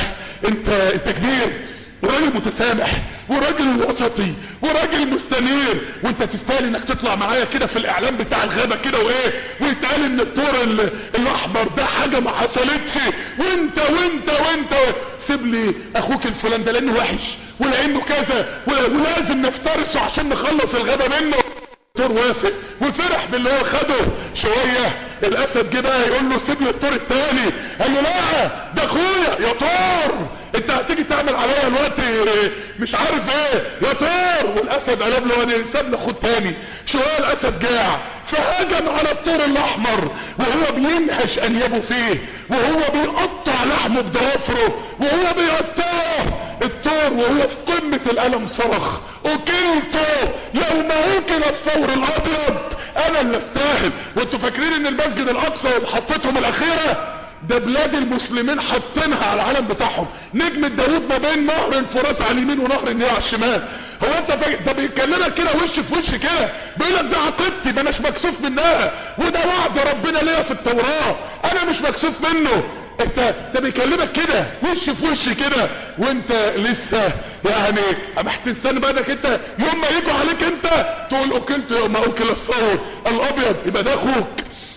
انت انت كبير وراجل متسامح وراجل وسطي وراجل مستنير وانت تستاهل انك تطلع معايا كده في الاعلام بتاع الغابة كده وايه ويتقال ان الطور الاحمر ده حاجة ما حصلتش وانت وانت وانت سيب لي اخوك الفلان ده لانه وحش ولانه كذا ولازم نفترسه عشان نخلص الغابة منه الدكتور وافق وفرح باللي هو خده شوية الاسد جه بقى يقول له سيب لي الطور التاني قال له لا ده اخويا يا طور انت هتيجي تعمل عليا الوقت مش عارف ايه يا طور والاسد قلب له انا ساب لي خد تاني شويه الاسد جاع فهجم على الطور الاحمر وهو بينهش انيابه فيه وهو بيقطع لحمه بضوافره وهو بيقطعه الطور وهو في قمة الالم صرخ اكلته يوم اكل الثور الابيض انا اللي استاهل وانتوا فاكرين ان المسجد الاقصى محطتهم الاخيرة ده بلاد المسلمين حاطينها على العالم بتاعهم نجم داوود ما بين نهر الفرات على اليمين ونهر النيل على الشمال هو انت فاكر ده بيكلمك كده وش في وش كده بيقول لك ده عقيدتي ده مش مكسوف منها وده وعد ربنا ليا في التوراه انا مش مكسوف منه انت انت بيكلمك كده وش في وش كده وانت لسه يعني محتستنى بقى انك انت يوم ما يجوا عليك انت تقول اكلت يوم ما اكل الثور الابيض يبقى ده اخوك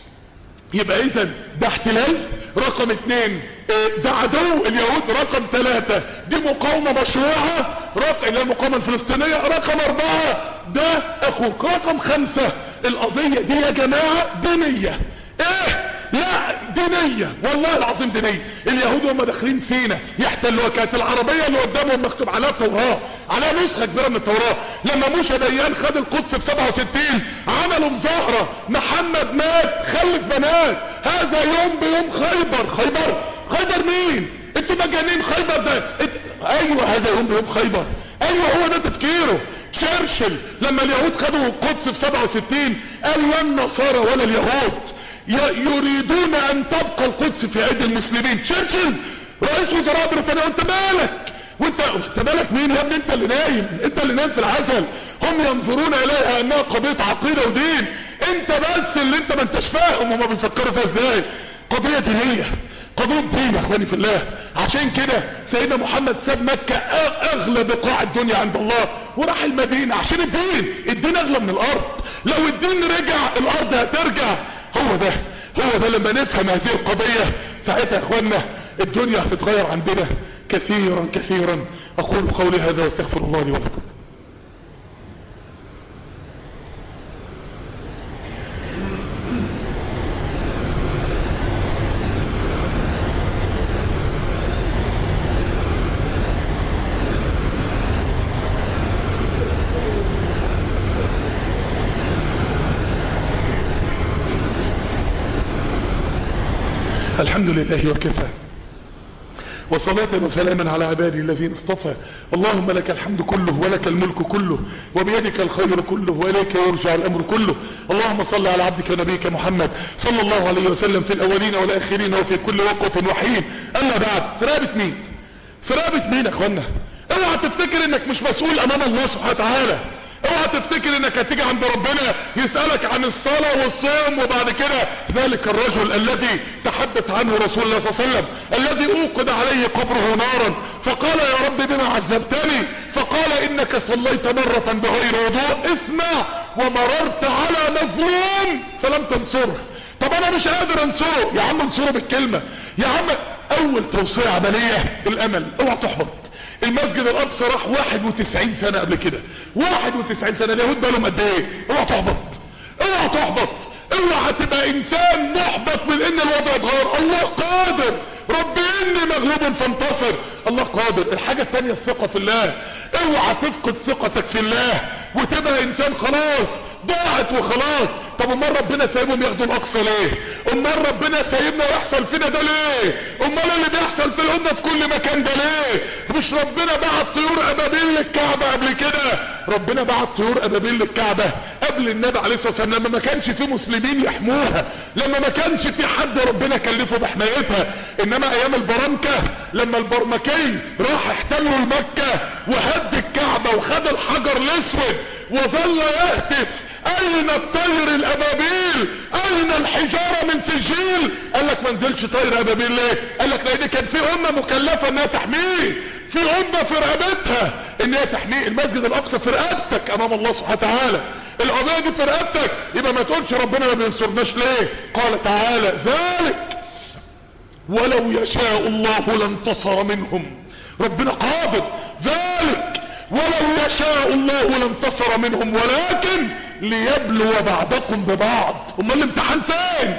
يبقى اذا ده احتلال رقم اتنين ده عدو اليهود رقم ثلاثة دي مقاومة مشروعة رقم اللي المقاومة الفلسطينية رقم اربعة ده اخوك رقم خمسة القضية دي يا جماعة دينية ايه لا دينية والله العظيم دينية اليهود هم داخلين سينا يحتلوا كانت العربية اللي قدامهم مكتوب عليها توراة عليها نسخة كبيرة من التوراة لما موسى ديان خد القدس في 67 عملوا مظاهرة محمد مات خلف بنات هذا يوم بيوم خيبر خيبر خيبر مين انتوا مجانين خيبر ده انت... ايوه هذا يوم بيوم خيبر ايوه هو ده تفكيره تشرشل لما اليهود خدوا القدس في 67 قال لا النصارى ولا اليهود يريدون ان تبقى القدس في ايدي المسلمين تشرشل رئيس وزراء بريطانيا انت مالك وانت انت مالك مين يا ابني انت اللي نايم انت اللي نايم في العسل هم ينظرون اليها انها قضيه عقيده ودين انت بس اللي انت ما انتش فاهم هما بيفكروا فيها ازاي قضيه دينيه قضيه دين يا اخواني في الله عشان كده سيدنا محمد ساب مكه اغلى بقاع الدنيا عند الله وراح المدينه عشان الدين الدين اغلى من الارض لو الدين رجع الارض هترجع هو ده هو ده لما نفهم هذه القضية ساعتها يا اخوانا الدنيا هتتغير عندنا كثيرا كثيرا اقول قولي هذا واستغفر الله لي ولكم الحمد لله وكفى وصلاة وسلاما على عبادي الذين اصطفى اللهم لك الحمد كله ولك الملك كله وبيدك الخير كله وإليك يرجع الأمر كله اللهم صل على عبدك ونبيك محمد صلى الله عليه وسلم في الأولين والآخرين وفي كل وقت وحين أما بعد في رقبة مين في رقبة مين يا اخوانا اوعى تفتكر انك مش مسؤول امام الله سبحانه وتعالى اوعى تفتكر انك هتيجي عند ربنا يسألك عن الصلاة والصوم وبعد كده ذلك الرجل الذي تحدث عنه رسول الله صلى الله عليه وسلم الذي اوقد عليه قبره نارا فقال يا رب بما عذبتني فقال انك صليت مرة بغير وضوء اسمع ومررت على مظلوم فلم تنصره طب انا مش قادر انصره يا عم انصره بالكلمة يا عم اول توصية عملية الامل اوعى تحبط المسجد الاقصى راح 91 سنة قبل كده 91 سنة اليهود بقالهم قد ايه اوعى تحبط اوعى تحبط اوعى تبقى انسان محبط من ان الوضع اتغير الله قادر رب اني مغلوب فانتصر الله قادر الحاجة الثانية الثقة في الله اوعى تفقد ثقتك في الله وتبقى انسان خلاص ضاعت وخلاص طب امال ربنا سايبهم ياخدوا الاقصى ليه امال ربنا سايبنا يحصل فينا ده ليه امال اللي بيحصل في الامه في كل مكان ده ليه مش ربنا بعت طيور ابابيل للكعبه قبل كده ربنا بعت طيور ابابيل للكعبه قبل النبي عليه الصلاه والسلام لما ما كانش في مسلمين يحموها لما ما كانش في حد ربنا كلفه بحمايتها انما ايام البرامكه لما البرمكي راح احتلوا المكه وهد الكعبه وخد الحجر الاسود وظل يهتف اين الطير الابابيل اين الحجارة من سجيل قال لك ما نزلش طير ابابيل ليه قال لك لان كان في امة مكلفة انها تحميه في امة في رقبتها انها تحميه المسجد الاقصى في رقبتك امام الله سبحانه وتعالى القضية دي في رقبتك يبقى ما تقولش ربنا ما بينصرناش ليه قال تعالى ذلك ولو يشاء الله لانتصر منهم ربنا قادر ذلك ولو يشاء الله لانتصر منهم ولكن ليبلو بعضكم ببعض امال الامتحان فين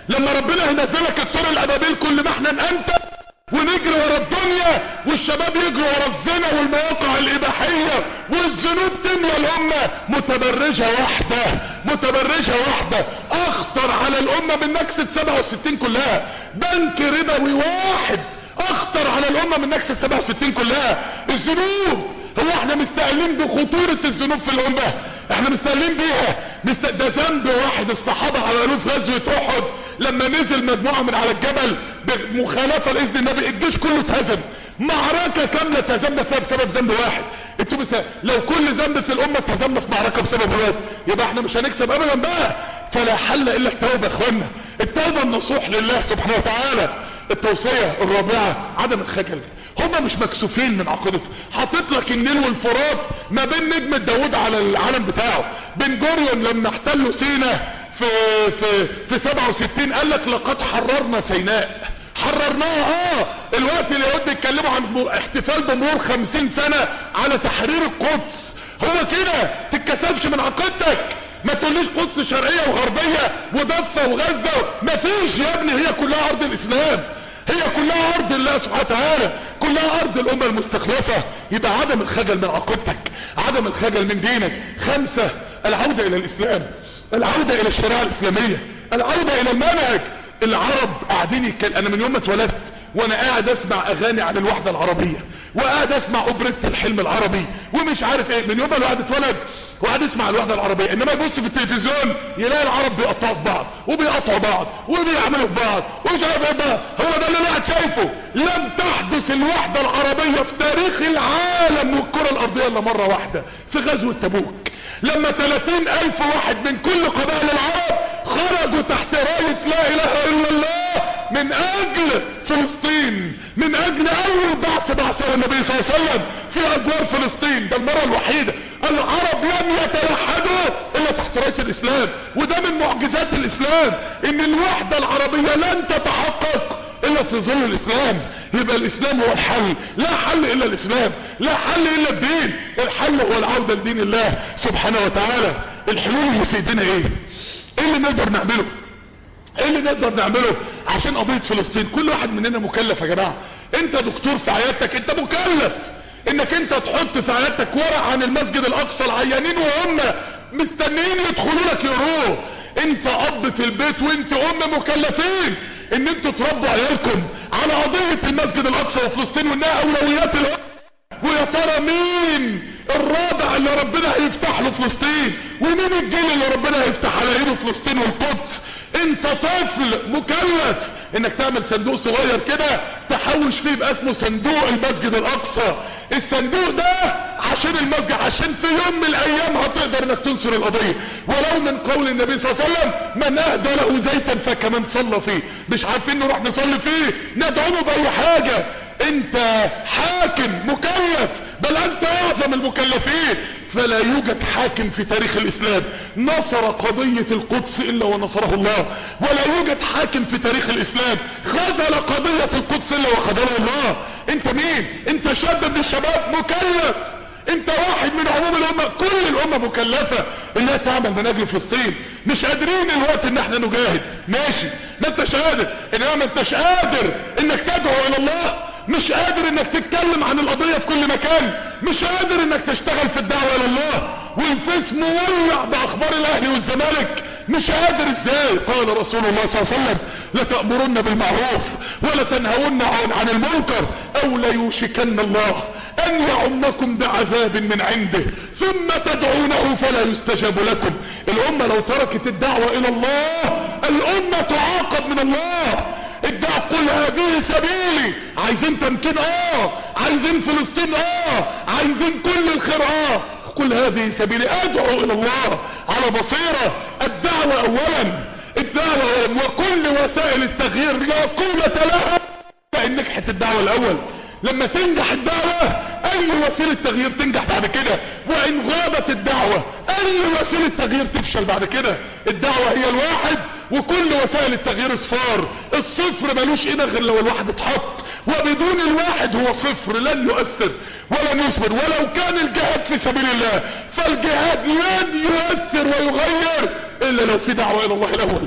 لما ربنا ينزلك الطور الابابيل كل ما احنا انت ونجري ورا الدنيا والشباب يجروا ورا الزنا والمواقع الاباحية والذنوب تملى الامة متبرجة واحدة متبرجة واحدة اخطر على الامة من نكسة 67 كلها بنك ربوي واحد اخطر على الامة من نكسة 67 كلها الذنوب هو احنا مستقلين بخطورة الذنوب في الامة احنا مستقلين بيها مست... ده ذنب واحد الصحابة عملوه في غزوة احد لما نزل مجموعة من على الجبل بمخالفة لاذن النبي الجيش كله اتهزم معركة كاملة اتهزمنا فيها بسبب ذنب واحد انتوا بس لو كل ذنب في الامة اتهزمنا في معركة بسبب واحد يبقى احنا مش هنكسب ابدا بقى فلا حل الا التوبة يا اخوانا التوبة النصوح لله سبحانه وتعالى التوصية الرابعة عدم الخجل هما مش مكسوفين من عقيدته حاطط لك النيل والفرات ما بين نجمة داود على العلم بتاعه بن جوريون لما احتلوا سينا في في في 67 قال لك لقد حررنا سيناء حررناها اه الوقت اليهود بيتكلموا عن احتفال بمرور 50 سنة على تحرير القدس هو كده تتكسفش من عقيدتك ما تقوليش قدس شرقية وغربية وضفة وغزة مفيش يا ابني هي كلها ارض الاسلام هي كلها ارض الله سبحانه وتعالى كلها ارض الامة المستخلفة يبقى عدم الخجل من عقيدتك عدم الخجل من دينك خمسة العودة الى الاسلام العودة الى الشريعة الاسلامية العودة الى المنهج العرب قاعدين يتكلم انا من يوم ما اتولدت وانا قاعد اسمع اغاني عن الوحدة العربية وقاعد اسمع اوبريت الحلم العربي ومش عارف ايه من يوم ما الواحد اتولد وقاعد يسمع الوحدة العربية انما يبص في التلفزيون يلاقي العرب بيقطعوا في بعض وبيقطعوا بعض وبيعملوا في بعض ومش عارف ايه بقى هو ده اللي الواحد شايفه لم تحدث الوحدة العربية في تاريخ العالم والكرة الارضية الا مرة واحدة في غزوة تبوك لما 30 الف واحد من كل قبائل العرب خرجوا تحت راية لا اله الا الله من اجل فلسطين من اجل اول بعث بعثه النبي صلى الله عليه وسلم في اجوار فلسطين ده المرة الوحيدة العرب لم يتوحدوا الا تحت راية الاسلام وده من معجزات الاسلام ان الوحدة العربية لن تتحقق الا في ظل الاسلام يبقى الاسلام هو الحل لا حل الا الاسلام لا حل الا الدين الحل هو العودة لدين الله سبحانه وتعالى الحلول اللي في ايدينا ايه ايه اللي نقدر نعمله ايه اللي نقدر نعمله عشان قضية فلسطين كل واحد مننا مكلف يا جماعة انت دكتور في عيادتك انت مكلف انك انت تحط في عيادتك ورق عن المسجد الاقصى العيانين وهم مستنيين يدخلوا لك يروه انت اب في البيت وانت ام مكلفين ان انتوا تربوا عيالكم على قضية المسجد الاقصى وفلسطين وانها اولويات الامة ويا ترى مين الرابع اللي ربنا هيفتح له فلسطين ومين الجيل اللي ربنا هيفتح على ايده فلسطين والقدس انت طفل مكلف انك تعمل صندوق صغير كده تحوش فيه يبقى اسمه صندوق المسجد الاقصى الصندوق ده عشان المسجد عشان في يوم من الايام هتقدر انك تنصر القضية ولو من قول النبي صلى الله عليه وسلم من اهدى له زيتا فكمان صلى فيه مش عارفين نروح نصلي فيه ندعوه باي حاجة انت حاكم مكلف بل انت اعظم المكلفين فلا يوجد حاكم في تاريخ الاسلام نصر قضية القدس الا ونصره الله ولا يوجد حاكم في تاريخ الاسلام خذل قضية القدس الا وخذله الله انت مين انت شاب من الشباب مكلف انت واحد من عموم الامة كل الامة مكلفة انها تعمل من اجل فلسطين مش قادرين الوقت ان احنا نجاهد ماشي ما انتش قادر انما ما انتش قادر انك تدعو الى الله مش قادر انك تتكلم عن القضية في كل مكان مش قادر انك تشتغل في الدعوة الى الله والفيس مولع باخبار الاهلي والزمالك مش قادر ازاي قال رسول الله صلى الله عليه وسلم لتأمرن بالمعروف ولا تنهون عن, عن المنكر او ليوشكن الله ان يعمكم بعذاب من عنده ثم تدعونه فلا يستجاب لكم الامة لو تركت الدعوة الى الله الامة تعاقب من الله ادعوا قل هذه سبيلي عايزين تمكين اه عايزين فلسطين اه عايزين كل الخير اه قل هذه سبيلي ادعو الى الله على بصيرة الدعوة اولا الدعوة وكل وسائل التغيير لا قوة لها فان نجحت الدعوة الاول لما تنجح الدعوة اي وسيلة تغيير تنجح بعد كده وان غابت الدعوة اي وسيلة تغيير تفشل بعد كده الدعوة هي الواحد وكل وسائل التغيير اصفار الصفر ملوش قيمة غير لو الواحد اتحط وبدون الواحد هو صفر لن يؤثر ولن يصبر ولو كان الجهاد في سبيل الله فالجهاد لن يؤثر ويغير الا لو في دعوة الى الله الاول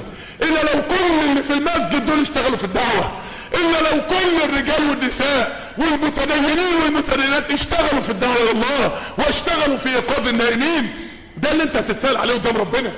الا لو كل اللي في المسجد دول اشتغلوا في الدعوة الا لو كل الرجال والنساء والمتدينين والمتدينات اشتغلوا في الدعوة الى الله واشتغلوا في ايقاظ النائمين ده اللي انت هتتسأل عليه قدام ربنا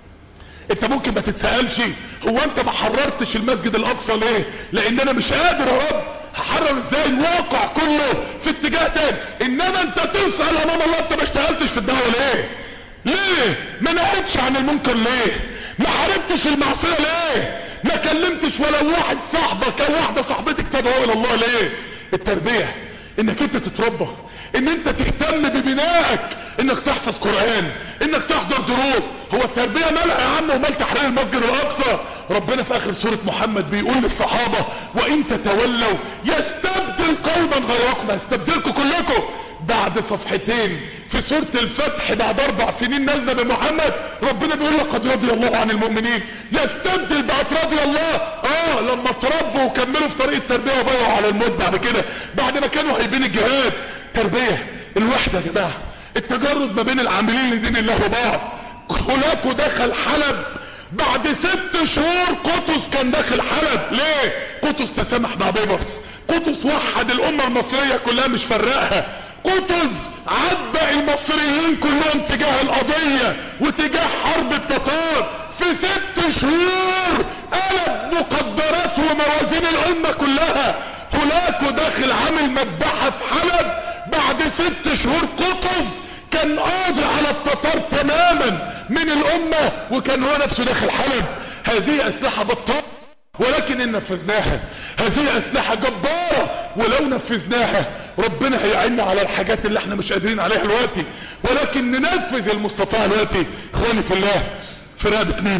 انت ممكن ما تتسألش هو انت ما حررتش المسجد الاقصى ليه لان انا مش قادر يا رب هحرر ازاي الواقع كله في اتجاه تاني انما انت تسأل امام الله انت ما اشتغلتش في الدعوة ليه ليه ما نهيتش عن المنكر ليه ما حاربتش المعصية ليه ما كلمتش ولو واحد صاحبك او واحدة صاحبتك تدعو الى الله ليه التربية انك انت تتربى ان انت تهتم ببنائك انك تحفظ قرآن انك تحضر دروس هو التربية مالها يا عم ومال تحرير المسجد الاقصى ربنا في اخر سورة محمد بيقول للصحابة وان تتولوا يستبدل قوما غيركم هيستبدلكم كلكم بعد صفحتين في سورة الفتح بعد اربع سنين نازله بمحمد ربنا بيقول لقد رضي الله عن المؤمنين يستبدل بقت رضي الله اه لما تربوا وكملوا في طريق التربية وبيعوا على الموت بعد كده بعد ما كانوا هيبين الجهاد تربية الوحدة يا جماعة التجرد ما بين العاملين لدين الله وبعض هولاكو دخل حلب بعد ست شهور قطز كان داخل حلب ليه قطز تسامح مع بيبرس قطز وحد الامة المصرية كلها مش فرقها قطز عبأ المصريين كلهم تجاه القضية وتجاه حرب التتار في ست شهور قلب مقدرات وموازين الامة كلها هولاكو داخل عامل مذبحة في حلب بعد ست شهور قطز كان قاضي على التتار تماما من الامة وكان هو نفسه داخل حلب هذه اسلحة بطال ولكن ان نفذناها هذه اسلحة جبارة ولو نفذناها ربنا هيعيننا على الحاجات اللي احنا مش قادرين عليها دلوقتي ولكن ننفذ المستطاع دلوقتي اخواني في الله في رقبة مين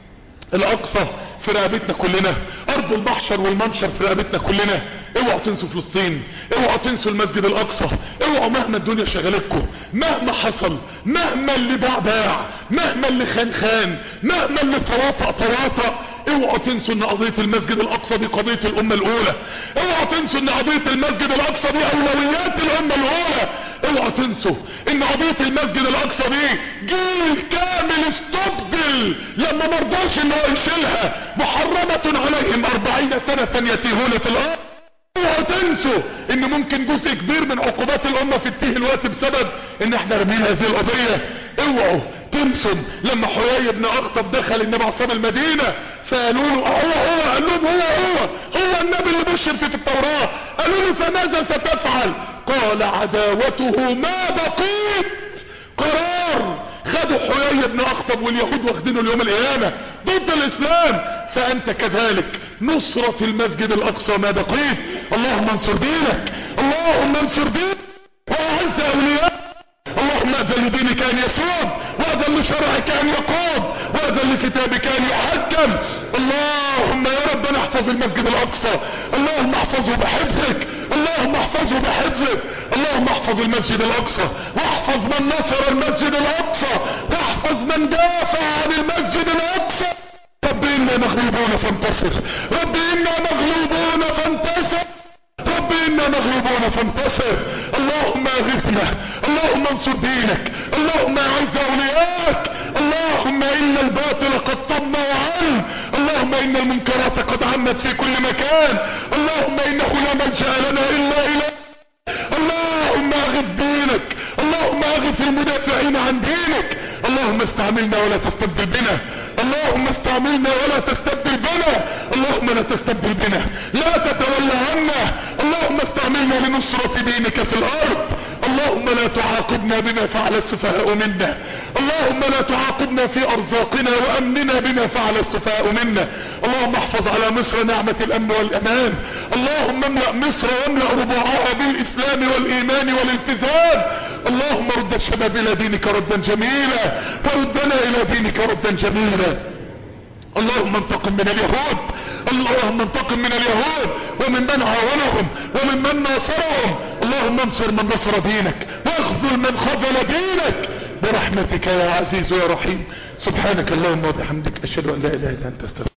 الاقصى في رقبتنا كلنا ارض المحشر والمنشر في رقبتنا كلنا اوعوا تنسوا فلسطين اوعوا تنسوا المسجد الاقصى اوعوا مهما الدنيا شغلتكم مهما حصل مهما اللي باع باع مهما اللي خان خان مهما اللي تواطأ تواطأ اوعوا تنسوا ان قضية المسجد الاقصى دي قضية الامة الاولى اوعوا تنسوا ان قضية المسجد الاقصى دي اولويات الامة الاولى اوعوا تنسوا ان قضية المسجد الاقصى دي جيل كامل استبدل لما مرضاش ان هو يشيلها محرمة عليهم اربعين سنة يتيهون في الارض اوعوا تنسوا ان ممكن جزء كبير من عقوبات الامة في التيه الوقت بسبب ان احنا رمينا هذه القضية اوعوا تنسوا لما حيي بن اخطب دخل النبي عصام المدينة فقالوا له هو هو قال لهم هو هو هو النبي اللي بشر في, في التوراة قالوا له فماذا ستفعل قال عداوته ما بقيت قرار خدوا حيي بن اخطب واليهود واخدينه اليوم القيامة ضد الاسلام فانت كذلك نصرة المسجد الاقصى ما بقيت اللهم انصر دينك اللهم انصر دينك واعز اولياء اللهم اذن لدينك ان يسود واذن لشرعك ان يقود واذن لكتابك ان يحكم اللهم يا ربنا احفظ المسجد الاقصى اللهم احفظه بحفظك اللهم احفظه بحفظك اللهم احفظ المسجد الاقصى واحفظ من نصر المسجد الاقصى واحفظ من دافع عن المسجد الاقصى رب انا مغلوبون فانتصر رب انا مغلوبون فانتصر رب انا مغلوبون فانتصر اللهم اغثنا اللهم انصر دينك اللهم اعز اولياءك اللهم ان الباطل قد طم وعم اللهم ان المنكرات قد عمت في كل مكان اللهم انه لا ملجا لنا الا اليك اللهم اغث دينك اللهم اغث المدافعين عن دينك اللهم استعملنا ولا تستبدل بنا اللهم استعملنا ولا تستبدل بنا اللهم لا تستبدل بنا لا تتولى عنا اللهم استعملنا لنصرة دينك في الارض اللهم لا تعاقبنا بما فعل السفهاء منا اللهم لا تعاقبنا في ارزاقنا وامننا بما فعل السفهاء منا اللهم احفظ على مصر نعمة الامن والامان اللهم املأ مصر واملأ ربوعها بالاسلام والايمان والالتزام اللهم رد الشباب الى دينك ردا جميلا وردنا الى دينك ردا جميلا اللهم انتقم من اليهود اللهم انتقم من اليهود ومن من عاونهم ومن من ناصرهم اللهم انصر من نصر دينك واخذل من خذل دينك برحمتك يا عزيز يا رحيم سبحانك اللهم وبحمدك اشهد ان لا اله الا انت استغفرك